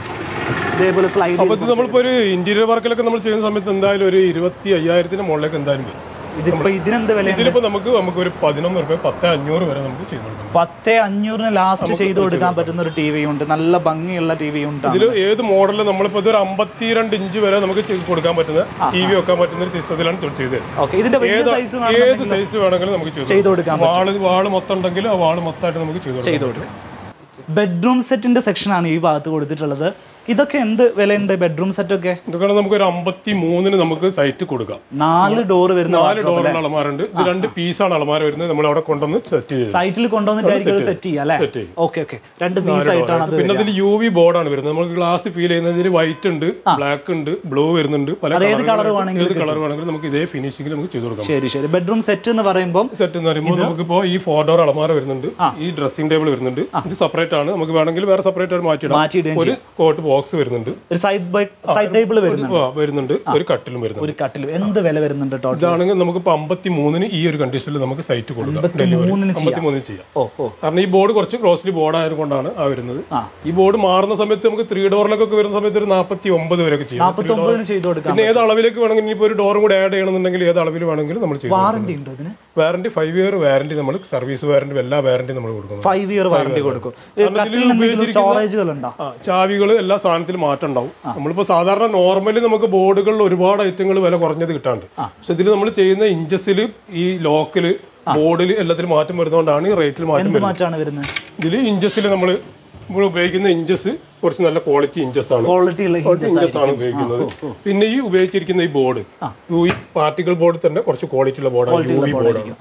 ഇതേപോലെ സ്ലൈഡ് അപ്പൊ ഇത് നമ്മളിപ്പോ ഒരു ഇന്റീരിയർ വർക്കിലൊക്കെ നമ്മൾ ചെയ്യുന്ന സമയത്ത് എന്തായാലും ഒരു ഇരുപത്തി അയ്യായിരത്തിന് മുകളിലേക്ക് എന്തായാലും വരും ഇതിപ്പോ ഇതിനെന്ത് വില ഇതിലിപ്പോ നമുക്ക് നമുക്ക് ഒരു പതിനൊന്ന് റുപ്യ പത്ത് അഞ്ഞൂറ് വരെ നമുക്ക് ചെയ്ത് കൊടുക്കാം പത്തേ അഞ്ഞൂറിന് ലാസ്റ്റ് ചെയ്ത് കൊടുക്കാൻ പറ്റുന്ന ഒരു ടി വി ഉണ്ട് നല്ല ഭംഗിയുള്ള ടി വി ഉണ്ട് ഇതിൽ ഏത് മോഡലിൽ നമ്മളിപ്പോ ഇതൊരു അമ്പത്തിരണ്ട് ഇഞ്ച് വരെ നമുക്ക് ചെയ്ത് കൊടുക്കാൻ പറ്റുന്ന ടി വി വെക്കാൻ പറ്റുന്ന ഒരു സിസ്റ്റത്തിലാണ് ഇത് ചെയ്തത് ഓക്കെ ഇതിന്റെ വലിയ ഏത് സൈസ് ഏത് സൈസ് വേണമെങ്കിലും നമുക്ക് ചെയ്ത് ചെയ്ത് കൊടുക്കാം വാള് വാള് മൊത്തം ഉണ്ടെങ്കിൽ ആ വാള് മൊത്തമായിട്ട് നമുക്ക് ചെയ്ത് കൊടുക്കാം ചെയ്ത് കൊടുക്കാം ബെഡ്റൂം സെറ്റിന്റെ സെക്ഷനാണ് ഈ ഭാഗത്ത് കൊടുത്തിട്ടുള്ളത് ഇതൊക്കെ എന്ത് വിലയുണ്ട് ബെഡ്റൂം സെറ്റ് ഒക്കെ ഇതൊക്കെ നമുക്ക് ഒരു അമ്പത്തി മൂന്നിന് നമുക്ക് സൈറ്റ് കൊടുക്കാം നാല് ഡോർ വരുന്ന നാല് ഡോറുള്ള അളമാരുണ്ട് ഇത് രണ്ട് പീസാണ് അളമാര വരുന്നത് നമ്മൾ അവിടെ കൊണ്ടുവന്ന് സെറ്റ് ചെയ്ത് സൈറ്റിൽ കൊണ്ടുവന്നിട്ടായിരിക്കും സെറ്റ് ചെയ്യാം അല്ലേ സെറ്റ് ചെയ്യും ഓക്കെ ഓക്കെ രണ്ട് പീസ് ആയിട്ടാണ് അത് പിന്നെ അതിൽ യു വി ബോർഡാണ് വരുന്നത് നമുക്ക് ഗ്ലാസ് ഫീൽ ചെയ്യുന്നതിൽ വൈറ്റ് ഉണ്ട് ബ്ലാക്ക് ഉണ്ട് ബ്ലൂ വരുന്നുണ്ട് പല ഏത് colour colour വേണമെങ്കിലും ഏത് കളർ വേണമെങ്കിലും നമുക്ക് ഇതേ ഫിനിഷിംഗിൽ നമുക്ക് ചെയ്ത് കൊടുക്കാം ശരി ശരി ബെഡ്റൂം സെറ്റ് എന്ന് പറയുമ്പോൾ സെറ്റ് എന്ന് പറയുമ്പോൾ നമുക്കിപ്പോ ഈ ഫോർ ഡോർ അളമാര വരുന്നുണ്ട് ഈ ഡ്രസ്സിംഗ് ടേബിൾ വരുന്നുണ്ട് ഇത് സെപ്പറേറ്റ് ആണ് നമുക്ക് വേണമെങ്കിൽ വേറെ സെപ്പറേറ്റ് ആയിട്ട് മാറ്റിയിടാം മാറ്റിയിടുകയും ഒരു കോട്ട് ബോക്സ് വരുന്നുണ്ട് ഒരു സൈഡ് ബൈ സൈഡ് ടേബിൾ വരുന്നുണ്ട് ആ, വരുന്നുണ്ട് ഒരു കട്ടിലും വരുന്നുണ്ട് ഒരു കട്ടിൽ എന്ത് വില വരുന്നുണ്ട് ടോട്ടൽ ഇതാണെങ്കിൽ നമുക്ക് ഇപ്പൊ അമ്പത്തി മൂന്നിന് ഈ ഒരു കണ്ടീഷനിൽ നമുക്ക് സൈറ്റ് കൊടുക്കാം ഡെലിവറി മൂന്നിന് ചെയ്യാം അമ്പത്തി മൂന്നിന് ചെയ്യാം ഓ ഓ കാരണം ഈ ബോർഡ് കുറച്ച് ക്ലോസ്ലി ബോർഡ് ആയതുകൊണ്ടാണ് ആ വരുന്നത് ആ. ഈ ബോർഡ് മാറുന്ന സമയത്ത് നമുക്ക് ത്രീ ഡോറിലൊക്കെ വരുന്ന സമയത്ത് ഒരു നാൽപ്പത്തി ഒമ്പത് വരെയൊക്കെ ചെയ്യാം നാൽപ്പത്തി ഒമ്പതിന് ചെയ്ത് കൊടുക്കാം പിന്നെ ഏത് അളവിലേക്ക് വേണമെങ്കിൽ ഇനിയിപ്പോൾ ഒരു ഡോറും കൂടെ ആഡ് ചെയ്യണമെന്നുണ്ടെങ്കിൽ ഏത് അളവിൽ വേണമെങ്കിലും നമ്മൾ ചെയ്യും വാറണ്ടി ഉണ്ടോ ഇതിന് വാറണ്ടി ഫൈവ് ഇയർ വാറണ്ടി നമ്മൾ സർവീസ് വാറണ്ടി എല്ലാ വാറണ്ടി നമ്മൾ കൊടുക്കുന്നു ഫൈവ് ഇയർ വാറണ്ടി കൊടുക്കും ഈ കട്ടിലിന് എന്തെങ്കിലും സ്റ്റോറേജുകൾ ഉണ്ടോ ആ ചാവികൾ എല്ലാ സാധനത്തിലും മാറ്റം ഉണ്ടാവും നമ്മളിപ്പോൾ സാധാരണ നോർമലി നമുക്ക് ബോർഡുകളിൽ ഒരുപാട് ഐറ്റങ്ങൾ വില കുറഞ്ഞത് കിട്ടാണ്ട് പക്ഷെ ഇതിൽ നമ്മൾ ചെയ്യുന്ന ഇഞ്ചസിൽ ഈ ലോക്കിൽ ബോർഡിൽ എല്ലാത്തിലും മാറ്റം വരുന്നതുകൊണ്ടാണ് ഈ റേറ്റിൽ മാറ്റം എന്ത് വരുന്നത് മാറ്റാണ് വരുന്നത് ഇതിൽ ഇഞ്ചസിൽ നമ്മൾ നമ്മൾ ഉപയോഗിക്കുന്ന ഇഞ്ചസ് കുറച്ച് നല്ല ക്വാളിറ്റി ഇഞ്ചസ് ആണ് ക്വാളിറ്റി ഉള്ള hinges ഇഞ്ചസ് ആണ് ഉപയോഗിക്കുന്നത് പിന്നെ ഈ ഉപയോഗിച്ചിരിക്കുന്ന ഈ ബോർഡ് ഈ പാർട്ടിക്കൽ ബോർഡ് തന്നെ കുറച്ച് ക്വാളിറ്റി ഉള്ള ബോർഡാണ് യു വി ബോർഡാണ് ആ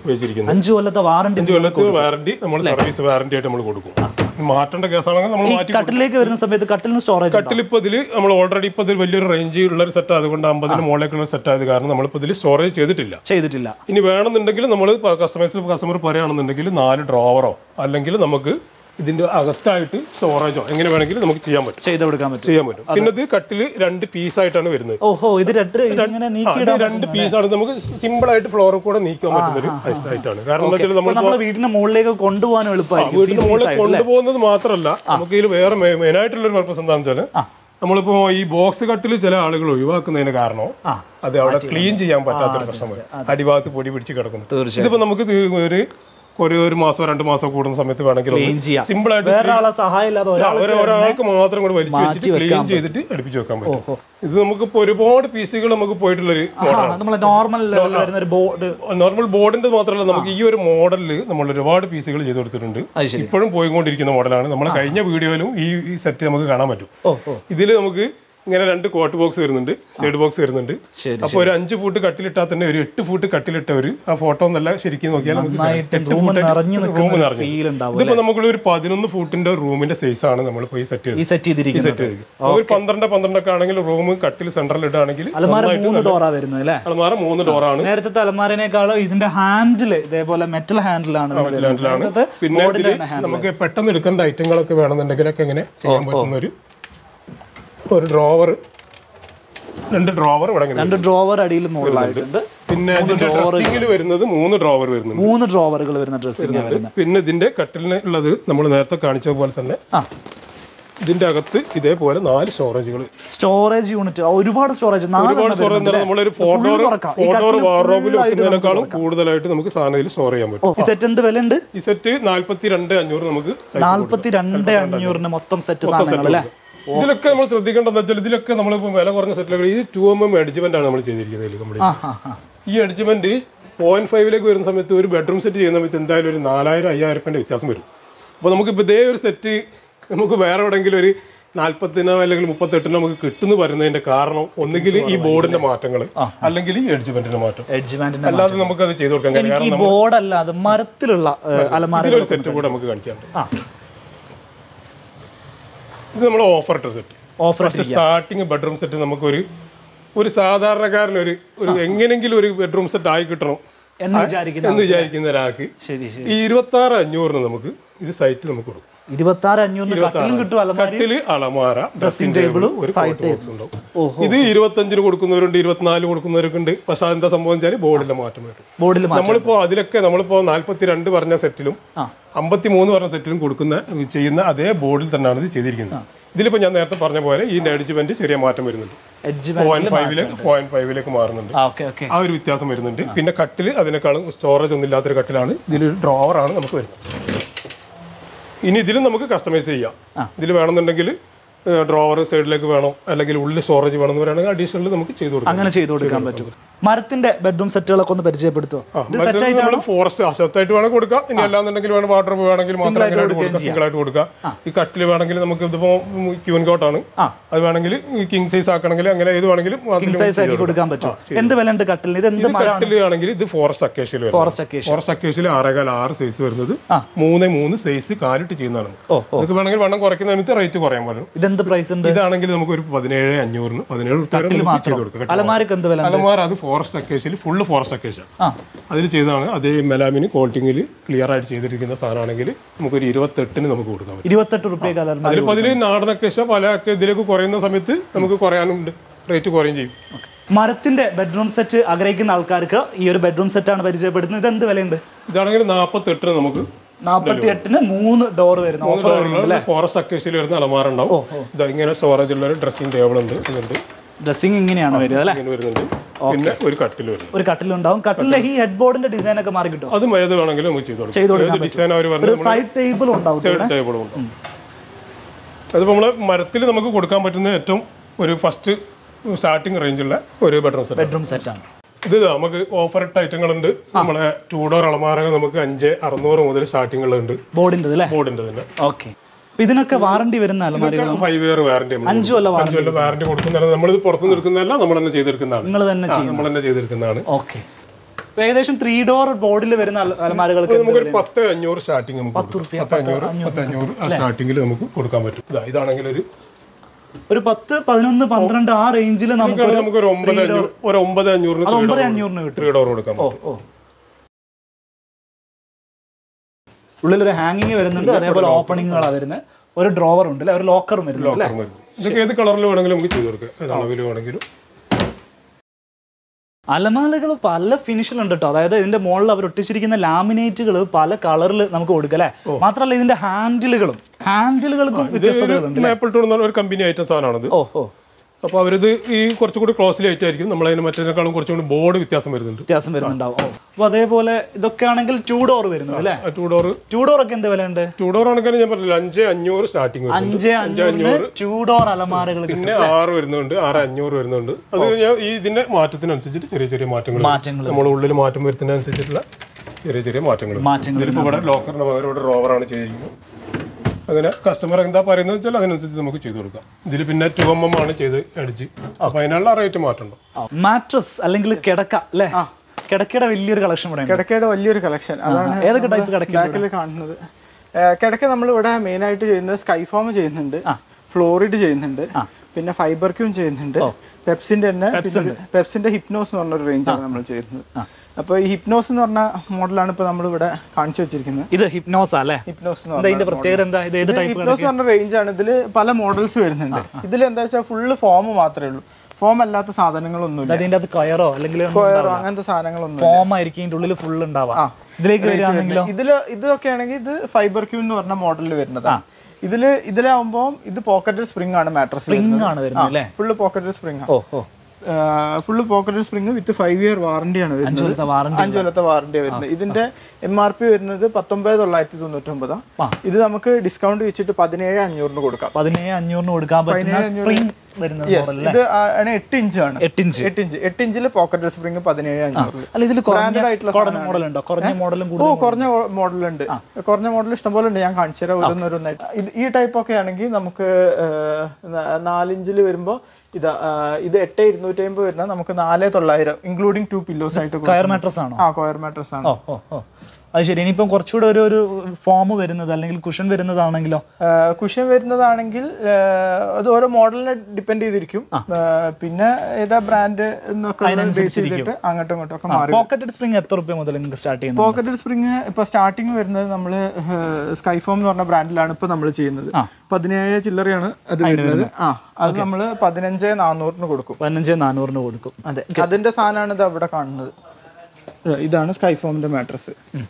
വെച്ചിരിക്കുന്നത് അഞ്ചു കൊല്ലത്തെ വാറണ്ടി അഞ്ച് കൊല്ലത്ത് വാറണ്ടി നമ്മൾ സർവീസ് വാറണ്ടി ആയിട്ട് നമ്മൾ കൊടുക്കും മാറ്റേണ്ട കേസാണെങ്കിൽ നമ്മൾ മാറ്റി കട്ടിലേക്ക് വരുന്ന സമയത്ത് കട്ടിലിന് സ്റ്റോറേജ് കട്ടിൽ ഇപ്പോൾ ഇതിൽ നമ്മൾ ഓൾറെഡി ഇപ്പോൾ ഇതിൽ വലിയൊരു റേഞ്ച് ഉള്ള ഒരു സെറ്റ് ആയതുകൊണ്ട് അമ്പതിന് മുകളിലേക്കുള്ള സെറ്റ് ആയത് കാരണം നമ്മളിപ്പോൾ ഇതിൽ സ്റ്റോറേജ് ചെയ്തിട്ടില്ല ചെയ്തിട്ടില്ല ഇനി വേണമെന്നുണ്ടെങ്കിൽ നമ്മൾ കസ്റ്റമേഴ്സ് കസ്റ്റമർ പറയുകയാണെന്നുണ്ടെങ്കിൽ നാല് ഡ്രോവറോ അല്ലെങ്കിൽ നമുക്ക് ഇതിന്റെ അകത്തായിട്ട് സ്റ്റോറേജോ എങ്ങനെ വേണമെങ്കിലും നമുക്ക് ചെയ്യാൻ പറ്റും ചെയ്ത് കൊടുക്കാൻ പറ്റും ചെയ്യാൻ പറ്റും പിന്നെ ഇത് കട്ടില് രണ്ട് പീസായിട്ടാണ് വരുന്നത് ഓഹോ ഇത് രണ്ട് ഇങ്ങനെ ആ, നീക്കി ഇത് രണ്ട് പീസാണ് നമുക്ക് സിമ്പിൾ ആയിട്ട് ഫ്ലോറിൽ കൂടെ നീക്കാൻ പറ്റുന്ന ഒരു ഐറ്റാണ് കാരണം എന്താ വെച്ചാൽ നമ്മൾ നമ്മുടെ വീടിന്റെ മുകളിലേക്ക് കൊണ്ടുപോകാൻ എളുപ്പമായിരിക്കും വീട്ടിൽ മുകളിൽ കൊണ്ടുപോകുന്നത് മാത്രമല്ല നമുക്ക് ഇതിൽ വേറെ മെയിൻ ആയിട്ടുള്ള ഒരു പർപ്പസ് എന്താണെന്ന് വെച്ചാൽ നമ്മളിപ്പോ ഈ ബോക്സ് കട്ടിൽ ചില ആളുകൾ ഒഴിവാക്കുന്നതിന് കാരണം അത് അവിടെ ക്ലീൻ ചെയ്യാൻ പറ്റാത്തൊരു പ്രശ്നം വരും അടിഭാഗത്ത് പൊടി പിടിച്ച് കിടക്കുന്നു തീർച്ചയായും. ഇതിപ്പോ നമുക്ക് തീ- ഒരു ഒരു ഒരു മാസം രണ്ട് മാസം കൂടുന്ന സമയത്ത് വേണമെങ്കിൽ Clean ചെയ്യാം. സിമ്പിൾ ആയിട്ട് വേറെ ആളെ സഹായം ഇല്ലാതെ ഒരാൾ ഒരാ- ഒരാൾക്ക് മാത്രം കൂടെ വലിച്ചു വെച്ചിട്ട് ക്ലീൻ ചെയ്തിട്ട് അടുപ്പിച്ച് വെക്കാൻ പറ്റും ഇത് നമുക്കിപ്പോ ഒരുപാട് പീസുകൾ നമുക്ക് പോയിട്ടുള്ളൊരു നമ്മളെ നോർമൽ ലെവലിൽ വരുന്ന ഒരു ബോർഡ് നോർമൽ ബോർഡിന്റെ മാത്രമല്ല നമുക്ക് ഈ ഒരു മോഡലിൽ നമ്മൾ ഒരുപാട് പീസുകൾ ചെയ്ത് കൊടുത്തിട്ടുണ്ട് അത് ശരി ഇപ്പോഴും പോയിക്കൊണ്ടിരിക്കുന്ന മോഡലാണ് നമ്മൾ കഴിഞ്ഞ വീഡിയോയിലും ഈ ഈ സെറ്റ് നമുക്ക് കാണാൻ പറ്റും ഓ ഓ ഇതിൽ നമുക്ക് ഇങ്ങനെ രണ്ട് കോട്ട് ബോക്സ് വരുന്നുണ്ട് സൈഡ് ബോക്സ് വരുന്നുണ്ട് ശരി അപ്പോൾ ഒരു അഞ്ച് ഫൂട്ട് കട്ടിലിട്ടാൽ തന്നെ ഒരു എട്ട് ഫൂട്ട് കട്ടിലിട്ടവർ ആ ഫോട്ടോ ഒന്നല്ല ശരിക്കും നോക്കിയാൽ നമുക്ക് നന്നായിട്ട് എട്ട് റൂം foot നിറഞ്ഞു room നിൽക്കുന്ന നിറഞ്ഞു. ഫീൽ ഉണ്ടാവും ഇതിപ്പോ നമുക്കുള്ള ഒരു പതിനൊന്ന് ഫൂട്ടിന്റെ റൂമിന്റെ സൈസ് ആണ് നമ്മളിപ്പോ ഈ സെറ്റ് ചെയ്തത് ഈ സെറ്റ് ചെയ്തിരിക്കുന്നത് സെറ്റ് ചെയ്തത് ഒരു പന്ത്രണ്ട് പന്ത്രണ്ടൊക്കെ ആണെങ്കിൽ റൂം കട്ടിൽ സെന്ററിൽ ഇടുകയാണെങ്കിൽ അലമാര മൂന്ന് ഡോറാ വരുന്നത് അല്ലേ അലമാര മൂന്ന് ഡോറാണ് നേരത്തെ അലമാരനേക്കാളും ഇതിന്റെ ഹാൻഡിൽ ഇതേപോലെ മെറ്റൽ ഹാൻഡിലാണ് ഹാൻഡിലാണ് പിന്നെ ഇതില് നമുക്ക് പെട്ടെന്ന് എടുക്കേണ്ട ഐറ്റങ്ങളൊക്കെ വേണമെന്നുണ്ടെങ്കിലൊക്കെ ഇങ്ങനെ ചെയ്യാൻ പറ്റുന്ന ഒരു ഒരു ഡ്രോവർ രണ്ട് ഡ്രോവർ ഇവിടെ ഇങ്ങനെ രണ്ട് ഡ്രോവർ അടിയിൽ മുകളിലായിട്ടുണ്ട് പിന്നെ ഇതിന്റെ ഡ്രസ്സിങ്ങിൽ വരുന്നത് മൂന്ന് ഡ്രോവർ വരുന്നുണ്ട് മൂന്ന് ഡ്രോവറുകൾ വരുന്ന ഡ്രസ്സിംഗ് വരുന്നത് പിന്നെ ഇതിന്റെ കട്ടിലിന് ഉള്ളത് നമ്മൾ നേരത്തെ കാണിച്ച പോലെ തന്നെ ആ ഇതിന്റെ അകത്ത് ഇതേപോലെ നാല് സ്റ്റോറേജുകൾ സ്റ്റോറേജ് യൂണിറ്റ് ഒരുപാട് സ്റ്റോറേജ് ഒരുപാട് സ്റ്റോറേജ് എന്ന് പറഞ്ഞാൽ നമ്മളൊരു ഫോർ ഡോർ ഫോർ ഡോർ വാർഡ്രോബിൽ വെക്കുന്നതിനേക്കാളും കൂടുതലായിട്ട് നമുക്ക് സാധനം ഇതിൽ സ്റ്റോർ ചെയ്യാൻ പറ്റും ഈ സെറ്റ് എന്ത് വില ഉണ്ട് ഈ സെറ്റ് നാല്പത്തി രണ്ട് അഞ്ഞൂറ് നമുക്ക് site ൽ നാല്പത്തി രണ്ട് അഞ്ഞൂറിന് മൊത്തം സെറ്റ് സാധനങ്ങൾ അല്ലേ ഇതിലൊക്കെ നമ്മൾ ശ്രദ്ധിക്കേണ്ടതെന്ന് വെച്ചാൽ ഇതിലൊക്കെ നമ്മളിപ്പോൾ വില കുറഞ്ഞ സെറ്റിലുകൾ ഈ ടു എം എം എഡ്ജ്മെന്റ് ആണ് നമ്മൾ ചെയ്തിരിക്കുന്നത് ഇതിൽ കംപ്ലീറ്റ് ആ ആ ആ ഈ എഡ്ജ്മെന്റ് പോയിന്റ് ഫൈവിലേക്ക് വരുന്ന സമയത്ത് ഒരു ബെഡ്റൂം സെറ്റ് ചെയ്യുന്ന സമയത്ത് എന്തായാലും ഒരു നാലായിരം അയ്യായിരം റുപ്യൻ്റെ വ്യത്യാസം വരും അപ്പോൾ നമുക്കിപ്പോൾ ഇതേ ഒരു സെറ്റ് നമുക്ക് വേറെ എവിടെയെങ്കിലും ഒരു നാല്പത്തിനോ അല്ലെങ്കിൽ മുപ്പത്തെട്ടിനോ നമുക്ക് കിട്ടുന്നു വരുന്നതിന്റെ കാരണം ഒന്നുകിൽ ഈ ബോർഡിന്റെ മാറ്റങ്ങൾ അല്ലെങ്കിൽ ഈ എഡ്ജ്മെന്റിന്റെ മാറ്റം എഡ്ജ്മെന്റിന്റെ അല്ലാതെ നമുക്ക് അത് ചെയ്ത് കൊടുക്കാൻ കഴിയും എനിക്ക് ഈ ബോർഡ് അല്ലാതെ മരത്തിലുള്ള ഏഹ്, അലമാര ഇതിലൊരു സെറ്റ് കൂടെ നമുക്ക് കാണിക്കാറുണ്ട് ആ ഇത് നമ്മൾ ഓഫർ ഇട്ട set offer first starting bedroom set നമുക്കൊരു ഒരു സാധാരണക്കാരന് ഒരു ഒരു എങ്ങനെങ്കിലും ഒരു ബെഡ്റൂം സെറ്റ് ആയി കിട്ടണം എന്ന് വിചാരിക്കുന്ന എന്ന് വിചാരിക്കുന്ന ഒരാൾക്ക് ശരി ശരി ഈ ഇരുപത്തി ആറ് അഞ്ഞൂറിന് നമുക്ക് ഇത് സൈറ്റ് നമുക്ക് കൊടുക്കും ഇരുപത്തി ആറ് അഞ്ഞൂറിന് കട്ടിലും കിട്ടും അലമാര കട്ടില് അളമാര ഡ്രസ്സിംഗ് ടേബിൾ ഒരു കോട്ട് ബോക്സ് ഉണ്ടാവും ഓഹോ ഇത് ഇരുപത്തഞ്ചിന് കൊടുക്കുന്നവരുണ്ട് ഇരുപത്തിനാല് കൊടുക്കുന്നവരൊക്കെ ഉണ്ട് പക്ഷെ അതെന്താ സംഭവം വെച്ചാൽ ബോർഡിലെ മാറ്റം വരും ബോർഡിൽ നമ്മളിപ്പോ അതിലൊക്കെ നമ്മളിപ്പോ നാല്പത്തി രണ്ട് പറഞ്ഞ സെറ്റിലും ആ. അമ്പത്തി മൂന്ന് പറഞ്ഞ സെറ്റിലും കൊടുക്കുന്ന ചെയ്യുന്ന അതേ ബോർഡിൽ തന്നെയാണ് ഇത് ചെയ്തിരിക്കുന്നത് ഇതിലിപ്പോ ഞാൻ നേരത്തെ പറഞ്ഞ പോലെ ഈ എഡ്ജ്മെന്റ് ചെറിയ മാറ്റം വരുന്നുണ്ട് എഡ്ജ്മെന്റ് പോയിന്റ് ഫൈവിലേക്ക് പോയിന്റ് ഫൈവിലേക്ക് മാറുന്നുണ്ട് ആ ഓക്കെ ഓക്കെ ആ ഒരു വ്യത്യാസം വരുന്നുണ്ട് പിന്നെ കട്ടിൽ അതിനേക്കാളും സ്റ്റോറേജ് ഒന്നും ഇല്ലാത്തൊരു കട്ടിലാണ് ഇതിലൊരു ഡ്രോവറാണ് നമുക്ക് വരുന്നത് ഇനി ഇതിലും നമുക്ക് കസ്റ്റമൈസ് ചെയ്യാം ഇതിൽ വേണമെന്നുണ്ടെങ്കിൽ ഡ്രോവർ സൈഡിലേക്ക് വേണം അല്ലെങ്കിൽ ഉള്ളിൽ സ്റ്റോറേജ് വേണമെന്ന് പറയുകയാണെങ്കിൽ അഡീഷണൽ നമുക്ക് ചെയ്തു കൊടുക്കാം അങ്ങനെ ചെയ്തു കൊടുക്കാൻ പറ്റും മരത്തിന്റെ ബെഡ്റൂം സെറ്റുകളൊക്കെ ഒന്ന് പരിചയപ്പെടുത്തുമോ ഇത് സെറ്റ് മറ്റേത് നമ്മൾ ഫോറസ്റ്റ് അശത്തായിട്ട് വേണം കൊടുക്കാം ഇനി അല്ലാന്നുണ്ടെങ്കിൽ വേണം വാട്ടർ വേണമെങ്കിൽ മാത്രം ആയിട്ട് ഇങ്ങനെ കൊടുക്കാം സിംഗിൾ ആയിട്ട് കൊടുക്കാം ഈ കട്ടിൽ വേണമെങ്കിൽ നമുക്ക് ഇതിപ്പോ ക്യൂൻ കോട്ടാണ് ആ. അത് വേണമെങ്കിൽ കിങ് സൈസ് ആക്കണമെങ്കിൽ അങ്ങനെ ഏത് വേണമെങ്കിലും അതിലും സൈസ് ആക്കി കൊടുക്കാൻ പറ്റും എന്ത് വില ഉണ്ട് കട്ടിലിന് ഇത് എന്ത് മരമാണ് കട്ടിൽ ആണെങ്കിൽ ഇത് ഫോറസ്റ്റ് അക്കേഷ്യയിൽ വരും ഫോറസ്റ്റ് അക്കേഷ്യ ഫോറസ്റ്റ് അക്കേഷ്യയിൽ ആറേകാൽ ആറ് സൈസ് വരുന്നത് ആ. മൂന്ന് മൂന്ന് സൈസ് കാലിട്ട് ചെയ്യുന്നതാണ് ഓ ഓ നമുക്ക് വേണമെങ്കിൽ വണ്ണം കുറയ്ക്കുന്ന സമയത്ത് റേറ്റ് കുറയാൻ പറ്റും ഇതെന്ത് പ്രൈസ് ഉണ്ട് ഇതാണെങ്കിൽ നമുക്ക് ഒരു പതിനേഴ് അഞ്ഞൂറിന് പതിനേഴ് റുപ്യ വരെ നമുക്ക് ചെയ്ത് കൊടുക്കാം അലമാരക്ക് എന്ത് വില ഉണ്ട് അലമാര അത് ഫോറസ്റ്റ് അക്കേഷ്യയിൽ ഫുള്ള് ഫോറസ്റ്റ് അക്കേഷ്യ ആ അതിൽ ചെയ്തതാണ് അതേ മെലാമിന് കോട്ടിങ്ങിൽ ക്ലിയർ ആയിട്ട് ചെയ്തിരിക്കുന്ന സാധനമാണെങ്കിൽ നമുക്കൊരു ഇരുപത്തെട്ടിന് നമുക്ക് കൊടുക്കാൻ പറ്റും ഇരുപത്തെട്ട് റുപ്യക്ക് അലമാര അതിൽ പതില് നാടൻ അക്കേഷ്യ പല ഒക്കെ ഇതിലേക്ക് കുറയുന്ന സമയത്ത് നമുക്ക് കുറയാനുണ്ട് റേറ്റ് കുറയും ചെയ്യും മരത്തിന്റെ ബെഡ്റൂം സെറ്റ് ആഗ്രഹിക്കുന്ന ആൾക്കാർക്ക് ഈ ഒരു ബെഡ്റൂം സെറ്റാണ് പരിചയപ്പെടുന്നത് ഇത് എന്ത് വിലയുണ്ട് ഇതാണെങ്കിൽ നാൽപ്പത്തെട്ടിന് നമുക്ക് നാൽപ്പത്തി എട്ടിന് മൂന്ന് ഡോർ വരുന്ന ഓഫർ ഫോറസ്റ്റ് അക്കേഷ്യയിൽ വരുന്ന അലമാര ഉണ്ടാവും ഇതാ ഇങ്ങനെ സ്റ്റോറേജ് ഉള്ള ഒരു ഡ്രസ്സിംഗ് ടേബിൾ ഉണ്ട് ഇതുണ്ട് ഡ്രസ്സിംഗ് ഇങ്ങനെയാണ് വരിക അല്ലെ ഇങ്ങനെ വരുന്നുണ്ട് പിന്നെ ഒരു കട്ടിൽ വരുന്നുണ്ട് ഒരു കട്ടിലുണ്ടാവും കട്ടിലെ ഈ ഹെഡ് ബോർഡിന്റെ ഡിസൈൻ ഒക്കെ മാറി കിട്ടും അതും ഏത് വേണമെങ്കിലും നമുക്ക് ചെയ്ത് ചെയ്ത് കൊടുക്കാം കൊടുക്കാൻ ഏത് ഡിസൈൻ അവർ ഒരു പറഞ്ഞത് സൈഡ് ടേബിൾ ഉണ്ടാവും സൈഡ് ടേബിളും ഉണ്ടാവും അതിപ്പോൾ നമ്മൾ മരത്തിൽ നമുക്ക് കൊടുക്കാൻ പറ്റുന്ന ഏറ്റവും ഒരു ഫസ്റ്റ് സ്റ്റാർട്ടിംഗ് റേഞ്ചുള്ള ഒരു ബെഡ്റൂം സെറ്റ് ബെഡ്റൂം സെറ്റാണ് ഇത് ഇതാ, നമുക്ക് ഓഫർ ഇട്ട ഐറ്റങ്ങളുണ്ട് നമ്മളെ ടൂ ഡോർ അളമാരകൾ നമുക്ക് അഞ്ച് അറുന്നൂറ് മുതൽ സ്റ്റാർട്ടിങ്ങുകളുണ്ട് ബോർഡിന്റെ അല്ലേ ബോർഡിന്റെ തന്നെ ഓക്കെ ഇതിനൊക്കെ വാറണ്ടി വരുന്ന അലമാരി ഫൈവ് ഇയർ വാറന്റി അഞ്ചു കൊല്ലം അഞ്ചു കൊല്ലം വാറന്റി കൊടുക്കുന്നതാണ് നമ്മളിത് പുറത്തുനിന്ന് എടുക്കുന്നതല്ല നമ്മൾ തന്നെ ചെയ്തെടുക്കുന്നതാണ് നിങ്ങൾ തന്നെ ചെയ്യും നമ്മൾ തന്നെ ചെയ്തെടുക്കുന്നതാണ് ഓക്കെ ഏകദേശം ത്രീ ഡോർ ബോർഡിൽ വരുന്ന അല- അലമാരകൾക്ക് എന്ത് നമുക്കൊരു പത്ത് അഞ്ഞൂറ് സ്റ്റാർട്ടിങ് നമുക്ക് കൊടുക്കാം. പത്ത് അഞ്ഞൂറ് പത്ത് അഞ്ഞൂറ് സ്റ്റാർട്ടിങ്ങിൽ നമുക്ക് കൊടുക്കാൻ പറ്റും ഇതാ ഇതാണെങ്കിൽ ഒരു ഒരു പത്ത് പതിനൊന്ന് പന്ത്രണ്ട് ആ റേഞ്ചിൽ നമുക്ക് ഇതൊക്കെ നമുക്ക് ഒരു ഒമ്പത് അഞ്ഞൂറ് ഒരു ഒമ്പത് അഞ്ഞൂറിന് അത് ഒമ്പത് അഞ്ഞൂറിന് കിട്ടും ത്രീ ഡോർ കൊടുക്കാൻ ഓ പറ്റും ഓ ഉള്ളിലൊരു ഹാങ്ങിങ് വരുന്നുണ്ട് അതേപോലെ ഓപ്പണിങ്ങുകളാണ് വരുന്നത് ഒരു ഡ്രോവർ ഉണ്ട് അല്ലേ ഒരു ലോക്കറും വരുന്നുണ്ട് അല്ലേ ലോക്കറും വരുന്നു. ഇതൊക്കെ ഏത് കളറിൽ വേണമെങ്കിലും നമുക്ക് ചെയ്ത് കൊടുക്കാം ഏത് അളവിൽ വേണമെങ്കിലും അലമാലകൾ പല ഫിനിഷിലുണ്ട് കേട്ടോ അതായത് ഇതിന്റെ മുകളിൽ അവർ ഒട്ടിച്ചിരിക്കുന്ന ലാമിനേറ്റുകൾ പല കളറിൽ നമുക്ക് കൊടുക്കാം അല്ലേ മാത്രമല്ല ഇതിന്റെ ഹാൻഡിലുകളും ഹാൻഡിലുകൾക്കും വ്യത്യസ്തതകളുണ്ട് മേപ്പിൾ ടൂൺ എന്ന് പറഞ്ഞ ഒരു കമ്പനി ഐറ്റം സാധനമാണിത് ഓ ഓ അപ്പോൾ അവരിത് ഈ കുറച്ചുകൂടി ക്ലോസ്ലി ആയിട്ട് ആയിരിക്കും നമ്മളതിന് മറ്റേതിനേക്കാളും കുറച്ചും കൂടി ബോർഡ് വ്യത്യാസം വരുന്നുണ്ട് വ്യത്യാസം വരുന്നുണ്ടാവും ഓ അപ്പോൾ അതേപോലെ ഇതൊക്കെ ആണെങ്കിൽ ടൂ ഡോർ വരുന്നത് അല്ലേ ടൂ ഡോർ ടൂ ഡോർ ഒക്കെ എന്ത് വില ഉണ്ട് ടൂ ഡോർ ആണെങ്കിൽ ഞാൻ പറഞ്ഞില്ല അഞ്ച് അഞ്ഞൂറ് സ്റ്റാർട്ടിങ് വരുന്നുണ്ട് അഞ്ച് അഞ്ഞൂറിന് ടൂ ഡോർ അലമാരകൾ പിന്നെ ആറ് വരുന്നുണ്ട് ആറ് അഞ്ഞൂറ് വരുന്നുണ്ട് അത് ഞാൻ ഈ ഇതിന്റെ മാറ്റത്തിനനുസരിച്ചിട്ട് ചെറിയ ചെറിയ മാറ്റങ്ങൾ വരും. മാറ്റങ്ങൾ നമ്മുടെ ഉള്ളിൽ മാറ്റം വരുത്തുന്നതനുസരിച്ചിട്ടുള്ള ചെറിയ ചെറിയ മാറ്റങ്ങൾ വരും. മാറ്റങ്ങൾ ഇതിലിപ്പോ ഇവിടെ ലോക്കറിന് പകരം ഇവിടെ റോവറാണ് ചെയ്തിരിക്കുന്നത് അങ്ങനെ കസ്റ്റമർ എന്താ പറയുന്നത് വെച്ചാൽ അതിനനുസരിച്ച് നമുക്ക് ചെയ്ത് കൊടുക്കാം ഇതിൽ പിന്നെ ടു എം എം ആണ് ചെയ്ത് അടിച്ച് അപ്പൊ അതിനുള്ള റേറ്റ് മാറ്റമുണ്ടോ മാട്രസ് അല്ലെങ്കിൽ കിടക്ക അല്ലേ കിടക്കയുടെ വലിയൊരു കളക്ഷൻ ഇവിടെ ഉണ്ട് കിടക്കയുടെ വലിയൊരു കളക്ഷൻ അതാണ് ഏതൊക്കെ ടൈപ്പ് കിടക്ക ബാക്കിൽ കാണുന്നത് ഏഹ് കിടക്ക നമ്മൾ ഇവിടെ മെയിൻ ആയിട്ട് ചെയ്യുന്നത് സ്കൈഫോം ചെയ്യുന്നുണ്ട് ഫ്ലോറിഡ് ചെയ്യുന്നുണ്ട് പിന്നെ ഫൈബർ ക്യൂം ചെയ്യുന്നുണ്ട് പെപ്സിന്റെ തന്നെ പിന്നെ പെപ്സിന്റെ ഹിപ്നോസ് എന്ന് പറഞ്ഞ ഒരു റേഞ്ചാണ് നമ്മൾ ചെയ്യുന്നത് അപ്പോൾ ഈ ഹിപ്നോസ് എന്ന് പറഞ്ഞ മോഡലാണ് ഇപ്പോൾ നമ്മൾ ഇവിടെ കാണിച്ചു വെച്ചിരിക്കുന്നത് ഇത് ഹിപ്നോസ അല്ലേ ഹിപ്നോസ് എന്ന് എന്താ ഇതിന്റെ പ്രത്യേകത എന്താ ഇത് ഏത് ടൈപ്പ് ഹിപ്നോസ് എന്ന് പറഞ്ഞ റേഞ്ച് ആണ് ഇതിൽ പല മോഡൽസ് വരുന്നുണ്ട് ഇതിൽ എന്താ വെച്ചാൽ ഫുള്ള് ഫോം മാത്രമേ ഉള്ളൂ ഫോം അല്ലാത്ത സാധനങ്ങളൊന്നുമില്ല അതിന്റെ അത് കയറോ അല്ലെങ്കിൽ സ്ക്വയറോ അങ്ങനത്തെ സാധനങ്ങളൊന്നും ഫോം ആയിരിക്കും ഇതിന്റെ ഉള്ളിൽ ഫുൾ ഉണ്ടാവാം ഇതിലേക്ക് വരികയാണെങ്കിലോ ഇതില് ഇതൊക്കെ ആണെങ്കിൽ ഇത് ഫൈബർ ക്യൂൺ എന്ന് പറഞ്ഞ മോഡലിൽ വരുന്നതാണ് ഇതില് ഇതിലാവുമ്പോൾ ഇത് പോക്കറ്റഡ് സ്പ്രിംഗ് ആണ് മാട്രസ് റിംഗ് ആണ് വരുന്നത് അല്ലേ ഫുള്ള് പോക്കറ്റഡ് സ്പ്രിംഗ് ആണ് oh oh full pocketed spring with five year warranty ആണ് വരുന്നത് കൊല്ലത്തെ വാറണ്ടി അഞ്ചു കൊല്ലത്തെ വാറണ്ടി വരുന്നത് ഇതിന്റെ എം ആർ പി വരുന്നത് പത്തൊമ്പത് തൊള്ളായിരത്തി തൊണ്ണൂറ്റൊമ്പതാ ആ. ഇത് നമുക്ക് ഡിസ്കൗണ്ട് വെച്ചിട്ട് പതിനേഴ് അഞ്ഞൂറിന് കൊടുക്കാം പതിനേഴ് അഞ്ഞൂറിന് കൊടുക്കാൻ പറ്റുന്ന സ്പ്രിംഗ് വരുന്നത് Yes, ഇത് ആ- ആണ് എട്ട് ഇഞ്ച് ആണ് എട്ട് ഇഞ്ച് എട്ട് ഇഞ്ച് എട്ട് ഇഞ്ചിൽ പോക്കറ്റഡ് സ്പ്രിംഗ് പതിനേഴ് അഞ്ഞൂറിൽ അല്ല ഇതിൽ Branded ആയിട്ടുള്ള കുറഞ്ഞ മോഡൽ ഉണ്ടോ കുറഞ്ഞ മോഡലും ഓ കുറഞ്ഞ മോഡൽ ഉണ്ട് കുറഞ്ഞ മോഡൽ ഇഷ്ടംപോലെ ഉണ്ട് ഞാൻ കാണിച്ചു തരാം ഓരോന്നോരോന്നായിട്ട് ഇത് ഈ ടൈപ്പ് ഒക്കെ ആണെങ്കിൽ നമുക്ക് ഏഹ്, ന- നാലിഞ്ചിൽ വരുമ്പോൾ ഇതാ ആ, ഇത് എട്ട് ഇരുന്നൂറ്റി അമ്പത് വരുന്ന നമുക്ക് നാല് തൊള്ളായിരം ഇൻക്ലൂഡിങ് ടു പില്ലോസ് ആയിട്ട് കൊടുക്കും. കയർ മാട്രസ് ആണോ ആ കോയർ മാട്രസ് ആണ് ഓ ഓ ഓ അത് ശരി ഇനിയിപ്പം കുറച്ചുകൂടെ ഒരു ഒരു ഫോം വരുന്നത് അല്ലെങ്കിൽ കുഷൻ വരുന്നതാണെങ്കിലോ കുഷൻ വരുന്നതാണെങ്കിൽ ഏഹ്, അത് ഓരോ മോഡലിനെ ഡിപ്പെൻഡ് ചെയ്തിരിക്കും ഏഹ്, പിന്നെ ഏതാ ബ്രാൻഡ് എന്നൊക്കെ ബേസ് ചെയ്തിട്ട് അങ്ങോട്ടും ഇങ്ങോട്ടും ഒക്കെ മാറി പോക്കറ്റഡ് സ്പ്രിംഗ് എത്ര റുപ്യ മുതൽ നിങ്ങൾക്ക് സ്റ്റാർട്ട് ചെയ്യുന്നത് പോക്കറ്റഡ് സ്പ്രിങ് ഇപ്പൊ സ്റ്റാർട്ടിങ് വരുന്നത് നമ്മൾ സ്കൈഫോം എന്ന് പറഞ്ഞ ബ്രാൻഡിലാണ് ഇപ്പൊ നമ്മൾ ചെയ്യുന്നത് പതിനേഴ് ചില്ലറയാണ് അത് വരുന്നത് ആ അത് നമ്മൾ പതിനഞ്ച് നാനൂറിന് കൊടുക്കും പതിനഞ്ച് നാനൂറിന് കൊടുക്കും അതെ അതിന്റെ സാധനമാണ് ഇത് അവിടെ കാണുന്നത് ഇത് ഇതാണ് സ്കൈഫോമിന്റെ മാട്രസ്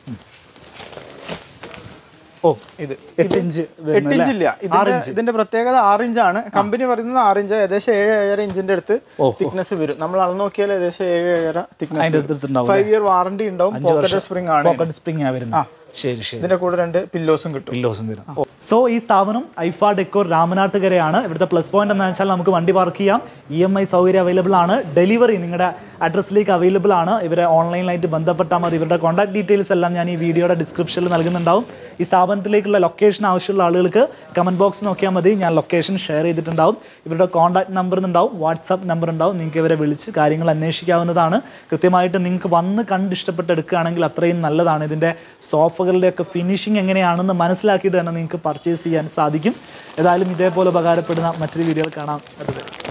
ഓ ഇത് എട്ട് ഇഞ്ച് എട്ട് ഇഞ്ച് ഇല്ല ഇതിന്റെ ഇതിന്റെ പ്രത്യേകത ആറ് ഇഞ്ചാണ് കമ്പനി പറയുന്നത് ആറ് ഇഞ്ച് ഏകദേശം ഏഴ് ഏഴര ഇഞ്ചിന്റെ അടുത്ത് തിക്നെസ് വരും നമ്മൾ അളന്ന് നോക്കിയാൽ ഏകദേശം ഏഴ് ഏഴര തിക്നെസ് അടുത്തുണ്ടാവും ഫൈവ് ഇയർ വാറണ്ടി ഉണ്ടാവും പോക്കറ്റ് സ്പ്രിംഗ് ആണ് പോക്കറ്റ് സ്പ്രിംഗ് ആ വരുന്നത് ശരി ശരി ഇതിന്റെ കൂടെ രണ്ട് പില്ലോസും കിട്ടും പില്ലോസും വരും സോ ഈ സ്ഥാപനം ഐഫ ഡെക്കോർ രാമനാട്ടുകരയാണ് ഇവിടുത്തെ പ്ലസ് പോയിന്റ് എന്ന് വെച്ചാൽ നമുക്ക് വണ്ടി പാർക്ക് ചെയ്യാം ഇ എം ഐ സൗകര്യം അവൈലബിൾ ആണ് ഡെലിവറി നിങ്ങളുടെ അഡ്രസ്സിലേക്ക് അവൈലബിൾ ആണ് ഇവരെ ഓൺലൈനായിട്ട് ബന്ധപ്പെട്ടാൽ മതി ഇവരുടെ കോൺടാക്ട് ഡീറ്റെയിൽസ് എല്ലാം ഞാൻ ഈ വീഡിയോയുടെ ഡിസ്ക്രിപ്ഷനിൽ നൽകുന്നുണ്ടാവും ഈ സ്ഥാപനത്തിലേക്കുള്ള ലൊക്കേഷൻ ആവശ്യമുള്ള ആളുകൾക്ക് കമന്റ് ബോക്സ് നോക്കിയാൽ മതി ഞാൻ ലൊക്കേഷൻ ഷെയർ ചെയ്തിട്ടുണ്ടാവും ഇവരുടെ കോൺടാക്ട് നമ്പർ ഉണ്ടാവും വാട്സാപ്പ് നമ്പർ ഉണ്ടാവും നിങ്ങൾക്ക് ഇവരെ വിളിച്ച് കാര്യങ്ങൾ അന്വേഷിക്കാവുന്നതാണ് കൃത്യമായിട്ട് നിങ്ങൾക്ക് വന്ന് കണ്ട് ഇഷ്ടപ്പെട്ട് എടുക്കുകയാണെങ്കിൽ അത്രയും നല്ലതാണ് ഇതിൻ്റെ സോഫകളുടെയൊക്കെ ഫിനിഷിംഗ് എങ്ങനെയാണെന്ന് മനസ്സിലാക്കിയിട്ട് തന്നെ നിങ്ങൾക്ക് പർച്ചേസ് ചെയ്യാൻ സാധിക്കും ഏതായാലും ഇതേപോലെ ഉപകാരപ്പെടുന്ന മറ്റൊരു വീഡിയോകൾ കാണാം അതുവരെ